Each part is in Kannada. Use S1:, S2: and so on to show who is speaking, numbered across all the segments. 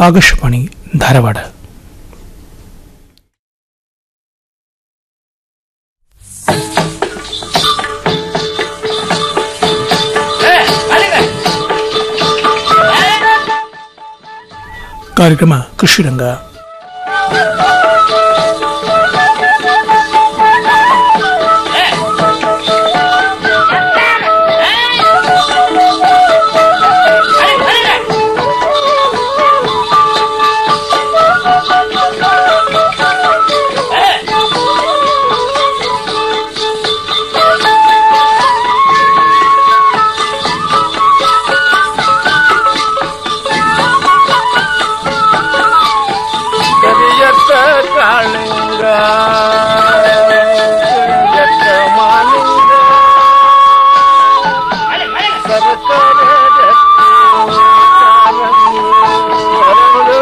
S1: ಆಕಾಶವಾಣಿ ಧಾರವಾಡ ಕಾರ್ಯಕ್ರಮ ಕೃಷಿ ರಂಗ
S2: ಕರಿಯತ್ತ ಕಾಳಿಂಗ ಕರಿಯತ್ತ ಮಾಲಿಂಗ ಸರಸರ ಜತ್ತಿ ಕಾಲಂಗಿ ಹರಳು.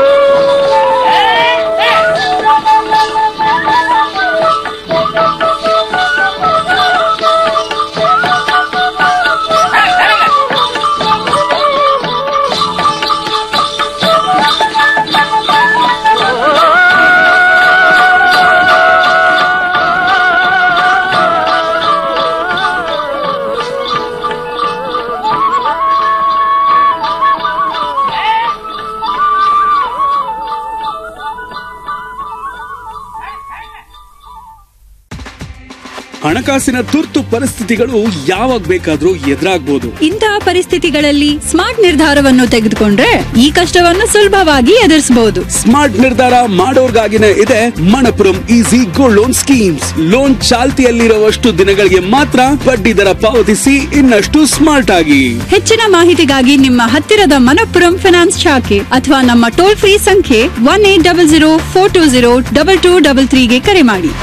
S3: ಹಣಕಾಸಿನ ತುರ್ತು ಪರಿಸ್ಥಿತಿಗಳು ಯಾವಾಗ ಬೇಕಾದ್ರೂ ಎದುರಾಗ್ಬೋದು
S4: ಇಂತಹ ಪರಿಸ್ಥಿತಿಗಳಲ್ಲಿ ಸ್ಮಾರ್ಟ್ ನಿರ್ಧಾರವನ್ನು ತೆಗೆದುಕೊಂಡ್ರೆ ಈ ಕಷ್ಟವನ್ನು ಸುಲಭವಾಗಿ ಎದುರಿಸಬಹುದು
S3: ಸ್ಮಾರ್ಟ್ ನಿರ್ಧಾರ ಮಾಡೋರ್ಗಾಗಿನೇ ಇದೆ Manappuram easy gold loan schemes loan ಚಾಲ್ತಿಯಲ್ಲಿರುವಷ್ಟು ದಿನಗಳಿಗೆ ಮಾತ್ರ ಬಡ್ಡಿ ದರ ಪಾವತಿಸಿ ಇನ್ನಷ್ಟು ಸ್ಮಾರ್ಟ್ ಆಗಿ
S4: ಹೆಚ್ಚಿನ ಮಾಹಿತಿಗಾಗಿ ನಿಮ್ಮ ಹತ್ತಿರದ ಮನಪ್ಪುರಂ ಫಿನಾನ್ಸ್ ಶಾಖೆ ಅಥವಾ ನಮ್ಮ ಟೋಲ್ ಫ್ರೀ ಸಂಖ್ಯೆ one eight double zero four two zero double two double ತ್ರೀಗೆ ಕರೆ ಮಾಡಿ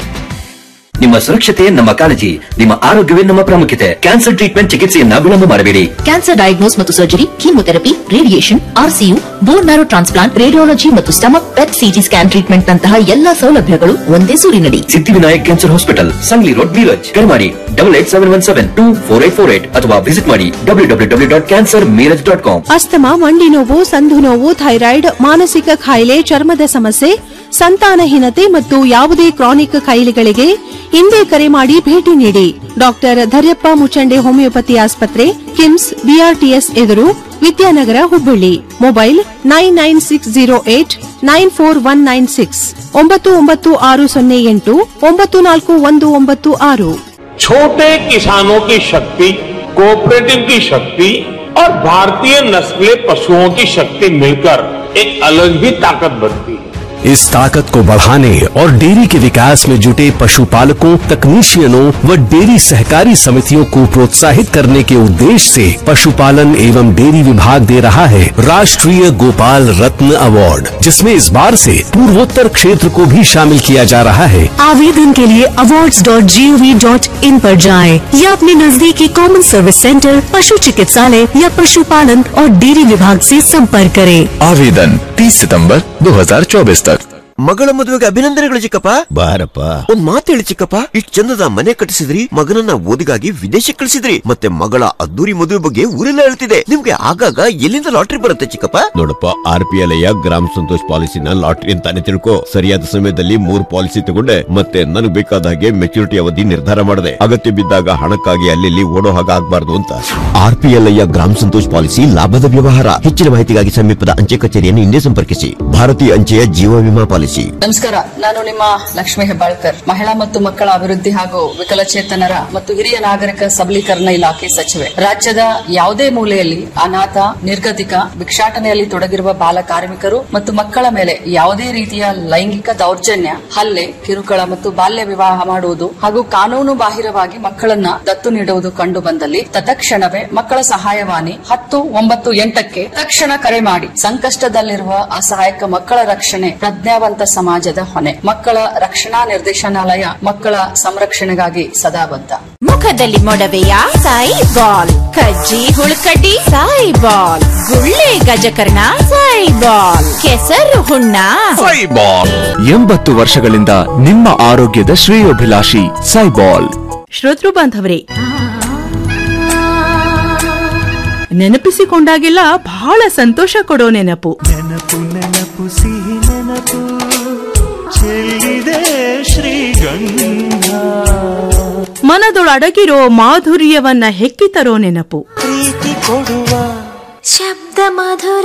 S5: ನಿಮ್ಮ ಸುರಕ್ಷತೆ ನಮ್ಮ ಕಾಳಜಿ ನಿಮ್ಮ ಆರೋಗ್ಯವೇ ನಮ್ಮ ಪ್ರಾಮುಖ್ಯತೆ ಕ್ಯಾನ್ಸರ್ ಟ್ರೀಟ್ಮೆಂಟ್ ಚಿಕಿತ್ಸೆಯನ್ನ ವಿಳಂಬ ಮಾಡಬೇಡಿ
S6: ಕ್ಯಾನ್ಸರ್ ಡಯಾಗ್ನೋಸ್ ಮತ್ತು surgery chemotherapy radiation RCU bone marrow transplant radiology ಮತ್ತು stomach PET CT scan treatment ನಂತಹ ಎಲ್ಲಾ ಸೌಲಭ್ಯಗಳು ಒಂದೇ ಸೂರಿನಡಿ
S5: Siddhivinayak cancer hospital Sangli road Miraj ಕರೆ ಮಾಡಿ double eight seven one seven two four eight four eight ಅಥವಾ ವಿಸಿಟ್ ಮಾಡಿ W W W dot cancer Miraj dot com
S7: asthma ಮಂಡಿ ನೋವು ಸಂಧು ನೋವು ಥೈರಾಯ್ಡ್ ಮಾನಸಿಕ ಕಾಯಿಲೆ ಚರ್ಮದ ಸಮಸ್ಯೆ ಸಂತಾನಹೀನತೆ ಮತ್ತು ಯಾವುದೇ ಕ್ರಾನಿಕ್ ಕಾಯಿಲೆಗಳಿಗೆ ಹಿಂದೆ ಕರೆ ಮಾಡಿ ಭೇಟಿ ನೀಡಿ ಡಾಕ್ಟರ್ ಧರ್ಯಪ್ಪ ಮುಚಂಡೆ ಹೋಮಿಯೋಪತಿ ಆಸ್ಪತ್ರೆ ಕಿಮ್ಸ್ ಬಿಆರ್ಟಿಎಸ್ ಎದುರು Vidyanagar Hubballi mobile nine nine six zero eight nine four one nine six ಒಂಬತ್ತು ಒಂಬತ್ತು ಆರು ಸೊನ್ನೆ ಎಂಟು ಒಂಬತ್ತು ನಾಲ್ಕು ಒಂದು ಒಂಬತ್ತು ಆರು
S2: छोटे किसानों की शक्ति कोऑपरेटिव की शक्ति और भारतीय नस्ले पशुओं की शक्ति मिलकर एक अलग ही ताकत बनती है
S8: इस ताकत को बढ़ाने और डेयरी के विकास में जुटे पशुपालकों तकनीशियनों व डेयरी सहकारी समितियों को प्रोत्साहित करने के उद्देश्य से पशुपालन एवं डेयरी विभाग दे रहा है राष्ट्रीय गोपाल रत्न अवार्ड जिसमें इस बार से पूर्वोत्तर क्षेत्र को भी शामिल किया जा रहा है
S9: आवेदन के लिए awards.gov.in पर जाएं या अपने नजदीकी कॉमन सर्विस सेंटर पशु चिकित्सालय या पशुपालन और डेयरी विभाग से संपर्क करें
S10: आवेदन 30 सितंबर 2024 तक
S11: ಮಗಳ ಮದುವೆಗೆ ಅಭಿನಂದನೆಗಳು ಚಿಕ್ಕಪ್ಪ ಬಾರಪ್ಪ ಒಂದ್ ಮಾತು ಹೇಳಿ ಚಿಕ್ಕಪ್ಪ ಇಷ್ಟ್ ಚಂದದ ಮನೆ ಕಟ್ಟಿಸಿದ್ರಿ ಮಗನನ್ನ ಓದಿಗಾಗಿ ವಿದೇಶಕ್ಕೆ ಕಳಿಸಿದ್ರಿ ಮತ್ತೆ ಮಗಳ ಅದ್ದೂರಿ ಮದುವೆ ಬಗ್ಗೆ ಊರೆಲ್ಲ ಹೇಳ್ತಿದೆ ನಿಮ್ಗೆ ಆಗಾಗ ಎಲ್ಲಿಂದ ಲಾಟ್ರಿ ಬರುತ್ತೆ ಚಿಕ್ಕಪ್ಪ ನೋಡಪ್ಪ ಆರ್ ಪಿ ಎಲ್ ಗ್ರಾಮ ಸಂತೋಷ್ ಪಾಲಿಸಿನ ಲಾಟ್ರಿ ಅಂತಾನೆ ತಿಳ್ಕೊ ಸರಿಯಾದ ಸಮಯದಲ್ಲಿ ಮೂರ್ ಪಾಲಿಸಿ ತಗೊಂಡೆ ಮತ್ತೆ ನನಗೆ ಬೇಕಾದ ಹಾಗೆ ಮೆಚುರಿಟಿ ಅವಧಿ ನಿರ್ಧಾರ ಮಾಡಿದೆ ಅಗತ್ಯ ಬಿದ್ದಾಗ ಹಣಕ್ಕಾಗಿ ಅಲ್ಲಿ ಓಡೋ ಹಾಗೆ ಆಗ್ಬಾರ್ದು ಅಂತ ಆರ್ ಪಿ ಎಲ್ ಗ್ರಾಮ ಸಂತೋಷ್ ಪಾಲಿಸಿ ಲಾಭದ ವ್ಯವಹಾರ ಹೆಚ್ಚಿನ ಮಾಹಿತಿಗಾಗಿ ಸಮೀಪದ ಅಂಚೆ ಕಚೇರಿಯನ್ನು ಹಿಂದೆ ಸಂಪರ್ಕಿಸಿ ಭಾರತೀಯ ಅಂಚೆಯ ಜೀವ ವಿಮಾ ಪಾಲಿಸಿ
S12: ನಮಸ್ಕಾರ ನಾನು ನಿಮ್ಮ ಲಕ್ಷ್ಮೀ ಹೆಬ್ಬಾಳ್ಕರ್ ಮಹಿಳಾ ಮತ್ತು ಮಕ್ಕಳ ಅಭಿವೃದ್ಧಿ ಹಾಗೂ ವಿಕಲಚೇತನರ ಮತ್ತು ಹಿರಿಯ ನಾಗರಿಕ ಸಬಲೀಕರಣ ಇಲಾಖೆ ಸಚಿವೆ ರಾಜ್ಯದ ಯಾವುದೇ ಮೂಲೆಯಲ್ಲಿ ಅನಾಥ ನಿರ್ಗತಿಕ ಭಿಕ್ಷಾಟನೆಯಲ್ಲಿ ತೊಡಗಿರುವ ಬಾಲ ಕಾರ್ಮಿಕರು ಮತ್ತು ಮಕ್ಕಳ ಮೇಲೆ ಯಾವುದೇ ರೀತಿಯ ಲೈಂಗಿಕ ದೌರ್ಜನ್ಯ ಹಲ್ಲೆ ಕಿರುಕುಳ ಮತ್ತು ಬಾಲ್ಯ ವಿವಾಹ ಮಾಡುವುದು ಹಾಗೂ ಕಾನೂನು ಬಾಹಿರವಾಗಿ ಮಕ್ಕಳನ್ನ ದತ್ತು ನೀಡುವುದು ಕಂಡು ಬಂದಲ್ಲಿ ತತ್ಕ್ಷಣವೇ ಮಕ್ಕಳ ಸಹಾಯವಾಣಿ ಹತ್ತು ಒಂಬತ್ತು ಎಂಟಕ್ಕೆ ತಕ್ಷಣ ಕರೆ ಮಾಡಿ ಸಂಕಷ್ಟದಲ್ಲಿರುವ ಅಸಹಾಯಕ ಮಕ್ಕಳ ರಕ್ಷಣೆ ಪ್ರಜ್ಞಾವಂತ ಸಮಾಜದ ಹೊಣೆ ಮಕ್ಕಳ ರಕ್ಷಣಾ ನಿರ್ದೇಶನಾಲಯ ಮಕ್ಕಳ ಸಂರಕ್ಷಣೆಗಾಗಿ ಸದಾ ಬದ್ಧ
S13: ಮುಖದಲ್ಲಿ ಮೊಡವೆಯ ಸಾಯಿ ಬಾಲ್ ಕಜ್ಜಿ ಹುಳುಕಡ್ಡಿ ಸಾಯಿ ಬಾಲ್ ಗುಳ್ಳೆ ಗಜಕರ್ಣ ಸಾಯಿ ಬಾಲ್ ಕೆಸರು ಹುಣ್ಣ
S10: ಎಂಬತ್ತು ವರ್ಷಗಳಿಂದ ನಿಮ್ಮ ಆರೋಗ್ಯದ ಶ್ರೇಯೋಭಿಲಾಷಿ ಸೈಬಾಲ್
S14: ಶ್ರೋತೃ ಬಾಂಧವರೇ ನೆನಪಿಸಿಕೊಂಡಾಗೆಲ್ಲ ಬಹಳ ಸಂತೋಷ ಕೊಡೋ ನೆನಪು
S15: ನೆನಪು ನೆನಪು ಸಿಹಿ ನೆನಪು ಚೆಲ್ಲಿದೆ ಶ್ರೀಗಂಧ
S14: ಮನದೊಳಡಗಿರೋ ಮಾಧುರ್ಯವನ್ನ ಹೆಕ್ಕಿ ತರೋ ನೆನಪು
S15: ಪ್ರೀತಿ ಕೊಡುವ
S9: ಶಬ್ದ ಮಧುರ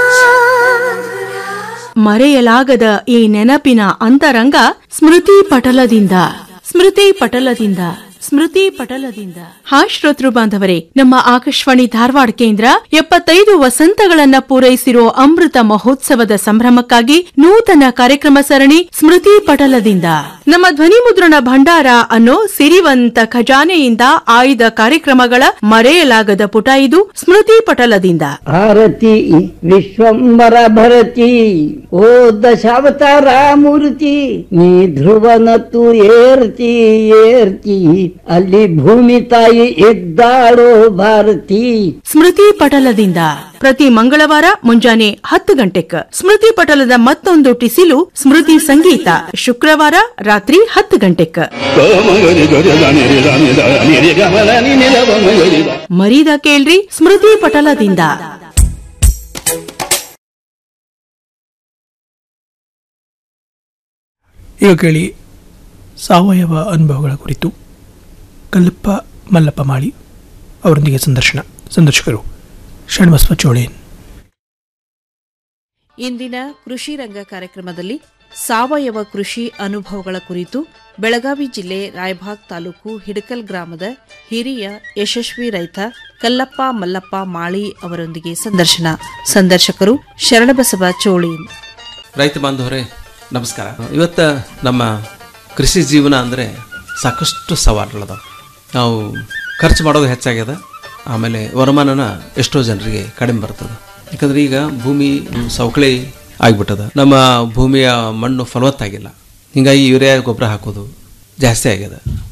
S14: ಮರೆಯಲಾಗದ ಈ ನೆನಪಿನ ಅಂತರಂಗ ಸ್ಮೃತಿ ಪಟಲದಿಂದ ಸ್ಮೃತಿ ಪಟಲದಿಂದ ಸ್ಮೃತಿ ಪಟಲದಿಂದ ಹಾ ಶ್ರೋತೃ ಬಾಂಧವರೇ ನಮ್ಮ ಆಕಾಶವಾಣಿ ಧಾರವಾಡ ಕೇಂದ್ರ ಎಪ್ಪತ್ತೈದು ವಸಂತಗಳನ್ನ ಪೂರೈಸಿರೋ ಅಮೃತ ಮಹೋತ್ಸವದ ಸಂಭ್ರಮಕ್ಕಾಗಿ ನೂತನ ಕಾರ್ಯಕ್ರಮ ಸರಣಿ ಸ್ಮೃತಿ ಪಟಲದಿಂದ ನಮ್ಮ ಧ್ವನಿ ಮುದ್ರಣ ಭಂಡಾರ ಅನ್ನೋ ಸಿರಿವಂತ ಖಜಾನೆಯಿಂದ ಆಯ್ದ ಕಾರ್ಯಕ್ರಮಗಳ ಮರೆಯಲಾಗದ ಪುಟ ಇದು ಸ್ಮೃತಿ ಪಟಲದಿಂದ
S16: ಭಾರತಿ ವಿಶ್ವಂಬರ ಭರತಿ ಓ ದಶಾವತಾರ ಮೂರ್ತಿ ನೀ ಧ್ರುವನತ್ತು ಏರ್ತಿ ಏರ್ತಿ ಅಲ್ಲಿ ಭೂಮಿ ತಾಯಿ ಇದ್ದಾಳೋ ಭಾರತಿ
S14: ಸ್ಮೃತಿ ಪಟಲದಿಂದ ಪ್ರತಿ ಮಂಗಳವಾರ ಮುಂಜಾನೆ ಹತ್ತು ಗಂಟೆಕ್ ಸ್ಮೃತಿ ಪಟಲದ ಮತ್ತೊಂದು ಟಿಸಿಲು ಸ್ಮೃತಿ ಸಂಗೀತ ಶುಕ್ರವಾರ ರಾತ್ರಿ ಹತ್ತು ಗಂಟೆಕ್ ಮರೀದ ಕೇಳ್ರಿ ಸ್ಮೃತಿ ಪಟಲದಿಂದ
S1: ಈಗ ಕೇಳಿ ಸಾವಯವ ಅನುಭವಗಳ ಕುರಿತು ಕಲ್ಲಪ್ಪ ಮಲ್ಲಪ್ಪ ಮಾಳಿ ಅವರೊಂದಿಗೆ ಸಂದರ್ಶನ ಸಂದರ್ಶಕರು ಷಣ್ಬಸವ ಚೋಳೇನ್
S17: ಇಂದಿನ ಕೃಷಿ ರಂಗ ಕಾರ್ಯಕ್ರಮದಲ್ಲಿ ಸಾವಯವ ಕೃಷಿ ಅನುಭವಗಳ ಕುರಿತು ಬೆಳಗಾವಿ ಜಿಲ್ಲೆ ರಾಯಭಾಗ್ ತಾಲೂಕು ಹಿಡಕಲ್ ಗ್ರಾಮದ ಹಿರಿಯ ಯಶಸ್ವಿ ರೈತ ಕಲ್ಲಪ್ಪ ಮಲ್ಲಪ್ಪ ಮಾಳಿ ಅವರೊಂದಿಗೆ ಸಂದರ್ಶನ ಸಂದರ್ಶಕರು ಶರಣಬಸವ ಚೋಳಿ
S18: ರೈತ ಬಾಂಧವರೇ ನಮಸ್ಕಾರ ಇವತ್ತು ನಮ್ಮ ಕೃಷಿ ಜೀವನ ಅಂದರೆ ಸಾಕಷ್ಟು ಸವಾಲುಗಳದಾವೆ ನಾವು ಖರ್ಚು ಮಾಡೋದು ಹೆಚ್ಚಾಗ್ಯದ ಆಮೇಲೆ ವರಮಾನನ ಎಷ್ಟೋ ಜನರಿಗೆ ಕಡಿಮೆ ಬರ್ತದೆ ಯಾಕಂದ್ರೆ ಈಗ ಭೂಮಿ ಸವಕಳಿ ಆಗಿಬಿಟ್ಟದ ನಮ್ಮ ಭೂಮಿಯ ಮಣ್ಣು ಫಲವತ್ತಾಗಿಲ್ಲ ಹಿಂಗಾಗಿ ಯೂರಿಯಾ ಗೊಬ್ಬರ ಹಾಕೋದು ಜಾಸ್ತಿ ಆಗ್ಯದ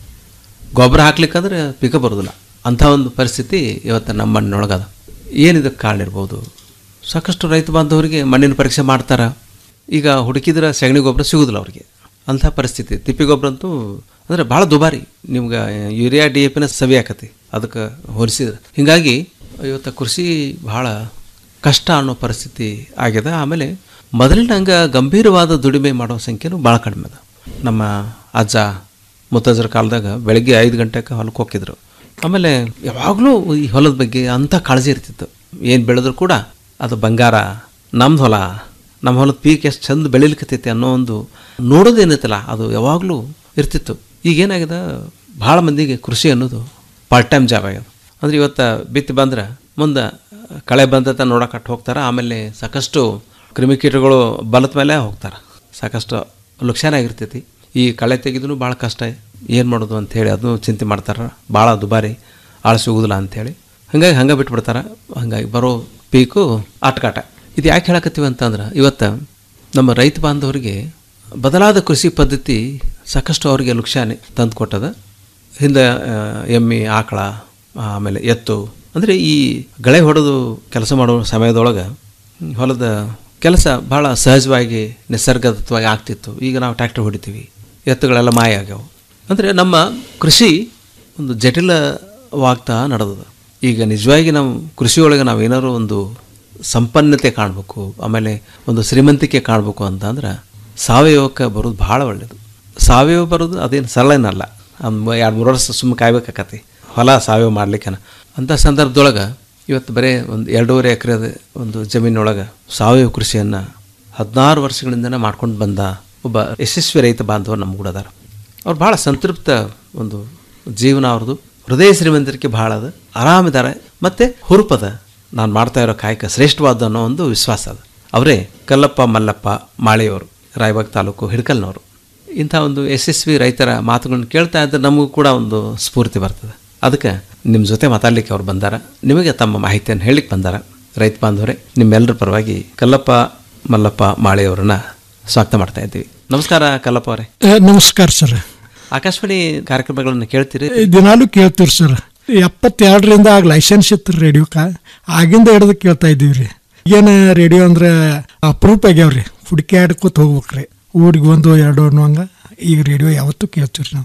S18: ಗೊಬ್ಬರ ಹಾಕ್ಲಿಕ್ಕಂದ್ರೆ ಪಿಕ ಬರೋದಿಲ್ಲ ಅಂಥ ಒಂದು ಪರಿಸ್ಥಿತಿ ಇವತ್ತು ನಮ್ಮ ಮಣ್ಣಿನೊಳಗದ ಏನಿದಕ್ಕೆ ಕಾರಣ ಇರ್ಬೋದು ಸಾಕಷ್ಟು ರೈತ ಬಾಂಧವರಿಗೆ ಮಣ್ಣಿನ ಪರೀಕ್ಷೆ ಮಾಡ್ತಾರೆ ಈಗ ಹುಡುಕಿದ್ರೆ ಸಗಣಿ ಗೊಬ್ಬರ ಸಿಗೋದಿಲ್ಲ ಅವ್ರಿಗೆ ಅಂಥ ಪರಿಸ್ಥಿತಿ ತಿಪ್ಪಿ ಗೊಬ್ಬರ ಅಂತೂ ಅಂದರೆ ಭಾಳ ದುಬಾರಿ ನಿಮ್ಗೆ ಯೂರಿಯಾ ಡಿ ಎ ಪಿನ ಸವಿ ಆಕತಿ ಅದಕ್ಕೆ ಹೋಲಿಸಿದ್ರೆ ಹೀಗಾಗಿ ಇವತ್ತು ಕೃಷಿ ಭಾಳ ಕಷ್ಟ ಅನ್ನೋ ಪರಿಸ್ಥಿತಿ ಆಗ್ಯದ ಆಮೇಲೆ ಮೊದಲಿನಂಗೆ ಗಂಭೀರವಾದ ದುಡಿಮೆ ಮಾಡೋ ಸಂಖ್ಯೆನೂ ಭಾಳ ಕಡಿಮೆ ಅದ ನಮ್ಮ ಅಜ್ಜ ಮುತ್ತಜ್ಜರ ಕಾಲದಾಗ ಬೆಳಗ್ಗೆ ಐದು ಗಂಟೆಗೆ ಹೊಲಕ್ಕೆ ಹೋಗಿದ್ರು ಆಮೇಲೆ ಯಾವಾಗಲೂ ಈ ಹೊಲದ ಬಗ್ಗೆ ಅಂಥ ಕಾಳಜಿ ಇರ್ತಿತ್ತು ಏನು ಬೆಳೆದ್ರು ಕೂಡ ಅದು ಬಂಗಾರ ನಮ್ದು ಹೊಲ ನಮ್ಮ ಹೊಲದ ಪೀಕ್ ಎಷ್ಟು ಚಂದ ಬೆಳಿಲಿಕ್ಕತ್ತೈತಿ ಅನ್ನೋ ಒಂದು ನೋಡೋದೇನೈತಲ್ಲ ಅದು ಯಾವಾಗಲೂ ಇರ್ತಿತ್ತು ಈಗೇನಾಗಿದೆ ಭಾಳ ಮಂದಿಗೆ ಕೃಷಿ ಅನ್ನೋದು ಪಾರ್ಟ್ ಟೈಮ್ ಜಾಬ್ ಆಗ್ಯದ ಅಂದ್ರೆ ಇವತ್ತು ಬಿತ್ತಿ ಬಂದ್ರೆ ಮುಂದೆ ಕಳೆ ಬಂದತ ನೋಡೋಕಟ್ಟು ಹೋಗ್ತಾರೆ ಆಮೇಲೆ ಸಾಕಷ್ಟು ಕ್ರಿಮಿಕೀಟಗಳು ಬಲದ ಮೇಲೆ ಹೋಗ್ತಾರೆ ಸಾಕಷ್ಟು ಲುಕ್ಷಾನ ಆಗಿರ್ತೈತಿ ಈ ಕಳೆ ತೆಗೆದು ಭಾಳ ಕಷ್ಟ ಏನು ಮಾಡೋದು ಅಂಥೇಳಿ ಅದನ್ನು ಚಿಂತೆ ಮಾಡ್ತಾರೆ ಭಾಳ ದುಬಾರಿ ಆಳು ಸಿಗೋದಿಲ್ಲ ಅಂಥೇಳಿ ಹಾಗಾಗಿ ಹಂಗೆ ಬಿಟ್ಬಿಡ್ತಾರೆ ಹಾಗಾಗಿ ಬರೋ ಪೀಕು ಆಟಕಾಟ ಇದು ಯಾಕೆ ಹೇಳಕತ್ತೀವಿ ಅಂತಂದ್ರೆ ಇವತ್ತು ನಮ್ಮ ರೈತ ಬಾಂಧವರಿಗೆ ಬದಲಾದ ಕೃಷಿ ಪದ್ಧತಿ ಸಾಕಷ್ಟು ಅವರಿಗೆ ಲುಕ್ಷಾನೆ ತಂದು ಕೊಟ್ಟದ ಹಿಂದೆ ಆ, ಎಮ್ಮೆ ಆಕಳ ಆಮೇಲೆ ಎತ್ತು ಅಂದರೆ ಈ ಗಳೆ ಹೊಡೆದು ಕೆಲಸ ಮಾಡೋ ಸಮಯದೊಳಗೆ ಹೊಲದ ಕೆಲಸ ಭಾಳ ಸಹಜವಾಗಿ ನಿಸರ್ಗದತ್ವವಾಗಿ ಆಗ್ತಿತ್ತು ಈಗ ನಾವು ಟ್ರ್ಯಾಕ್ಟರ್ ಹೊಡಿತೀವಿ ಎತ್ತುಗಳೆಲ್ಲ ಮಾಯ ಆಗ್ಯಾವ ಅಂದರೆ ನಮ್ಮ ಕೃಷಿ ಒಂದು ಜಟಿಲವಾಗ್ತಾ ನಡೆದದ ಈಗ ನಿಜವಾಗಿ ನಾವು ಕೃಷಿಯೊಳಗೆ ನಾವು ಏನಾದ್ರು ಒಂದು ಸಂಪನ್ನತೆ ಕಾಣಬೇಕು ಆಮೇಲೆ ಒಂದು ಶ್ರೀಮಂತಿಕೆ ಕಾಣಬೇಕು ಅಂತಂದ್ರೆ ಸಾವಯವಕ್ಕೆ ಬರೋದು ಭಾಳ ಒಳ್ಳೆಯದು ಸಾವಯವ ಬರೋದು ಅದೇನು ಸರಳ ಏನಲ್ಲ ಒಂದು ಎರಡು ಮೂರು ವರ್ಷ ಸುಮ್ಮನೆ ಕಾಯ್ಬೇಕಾಕತಿ ಹೊಲ ಸಾವಯವ ಮಾಡ್ಲಿಕ್ಕೆ ಅಂಥ ಸಂದರ್ಭದೊಳಗೆ ಇವತ್ತು ಬರೀ ಒಂದು ಎರಡೂವರೆ ಎಕರೆ ಒಂದು ಜಮೀನೊಳಗೆ ಸಾವಯವ ಕೃಷಿಯನ್ನು ಹದಿನಾರು ವರ್ಷಗಳಿಂದನೇ ಮಾಡ್ಕೊಂಡು ಬಂದ ಒಬ್ಬ ಯಶಸ್ವಿ ರೈತ ಬಾಂಧವರು ನಮ್ಮ ಕೂಡ ಅದಾರ ಅವ್ರು ಭಾಳ ಸಂತೃಪ್ತ ಒಂದು ಜೀವನ ಅವ್ರದ್ದು ಹೃದಯ ಶ್ರೀಮಂತರಿಕೆ ಭಾಳ ಅದ ಆರಾಮಿದ್ದಾರೆ ಮತ್ತು ಹುರುಪದ ನಾನು ಮಾಡ್ತಾ ಇರೋ ಕಾಯಕ ಶ್ರೇಷ್ಠವಾದ ಅನ್ನೋ ಒಂದು ವಿಶ್ವಾಸ ಅದ ಅವರೇ ಕಲ್ಲಪ್ಪ ಮಲ್ಲಪ್ಪ ಮಾಳೆಯವರು ರಾಯಬಾಗ್ ತಾಲೂಕು ಹಿಡ್ಕಲ್ನವರು ಇಂಥ ಒಂದು ಯಶಸ್ವಿ ರೈತರ ಮಾತುಗಳನ್ನು ಕೇಳ್ತಾ ಇದ್ದರೆ ನಮಗೂ ಕೂಡ ಒಂದು ಸ್ಫೂರ್ತಿ ಬರ್ತದೆ ಅದಕ್ಕೆ ನಿಮ್ಮ ಜೊತೆ ಮಾತಾಡ್ಲಿಕ್ಕೆ ಅವ್ರು ಬಂದಾರ ನಿಮಗೆ ತಮ್ಮ ಮಾಹಿತಿಯನ್ನು ಹೇಳಲಿಕ್ಕೆ ಬಂದಾರ ರೈತ ಬಾಂಧವರೇ ನಿಮ್ಮೆಲ್ಲರ ಪರವಾಗಿ ಕಲ್ಲಪ್ಪ ಮಲ್ಲಪ್ಪ ಮಾಳೆಯವರನ್ನ ಸ್ವಾಗತ ಮಾಡ್ತಾ ಇದ್ದೀವಿ ನಮಸ್ಕಾರ ಕಲ್ಲಪ್ಪ ಅವರೇ
S19: ನಮಸ್ಕಾರ ಸರ್
S18: ಆಕಾಶವಾಣಿ ಕಾರ್ಯಕ್ರಮಗಳನ್ನು ಕೇಳ್ತೀರಿ
S19: ದಿನಾಲು ಕೇಳ್ತೀವಿ ಸರ್ ಎಪ್ಪತ್ತೆರಡರಿಂದ ಆಗ ಲೈಸೆನ್ಸ್ ಇತ್ತು ರೇಡಿಯೋಕ ಆಗಿಂದ ಹಿಡ್ದು ಕೇಳ್ತಾ ಇದ್ದೀವಿ ರೀ ಏನು ರೇಡಿಯೋ ಅಂದ್ರೆ ಅಪ್ರೂಪ್ ಆಗ್ಯಾವ್ರಿ ಹುಡುಕಿ ಆಡ್ಕೋತ ಹೋಗ್ಬೇಕ್ರಿ ಊರಿಗೆ ಒಂದು ಎರಡು ಅನ್ನೋಂಗ ಈಗ ರೇಡಿಯೋ ಯಾವತ್ತೂ ಕೇಳ್ತೀವಿ ನಾವು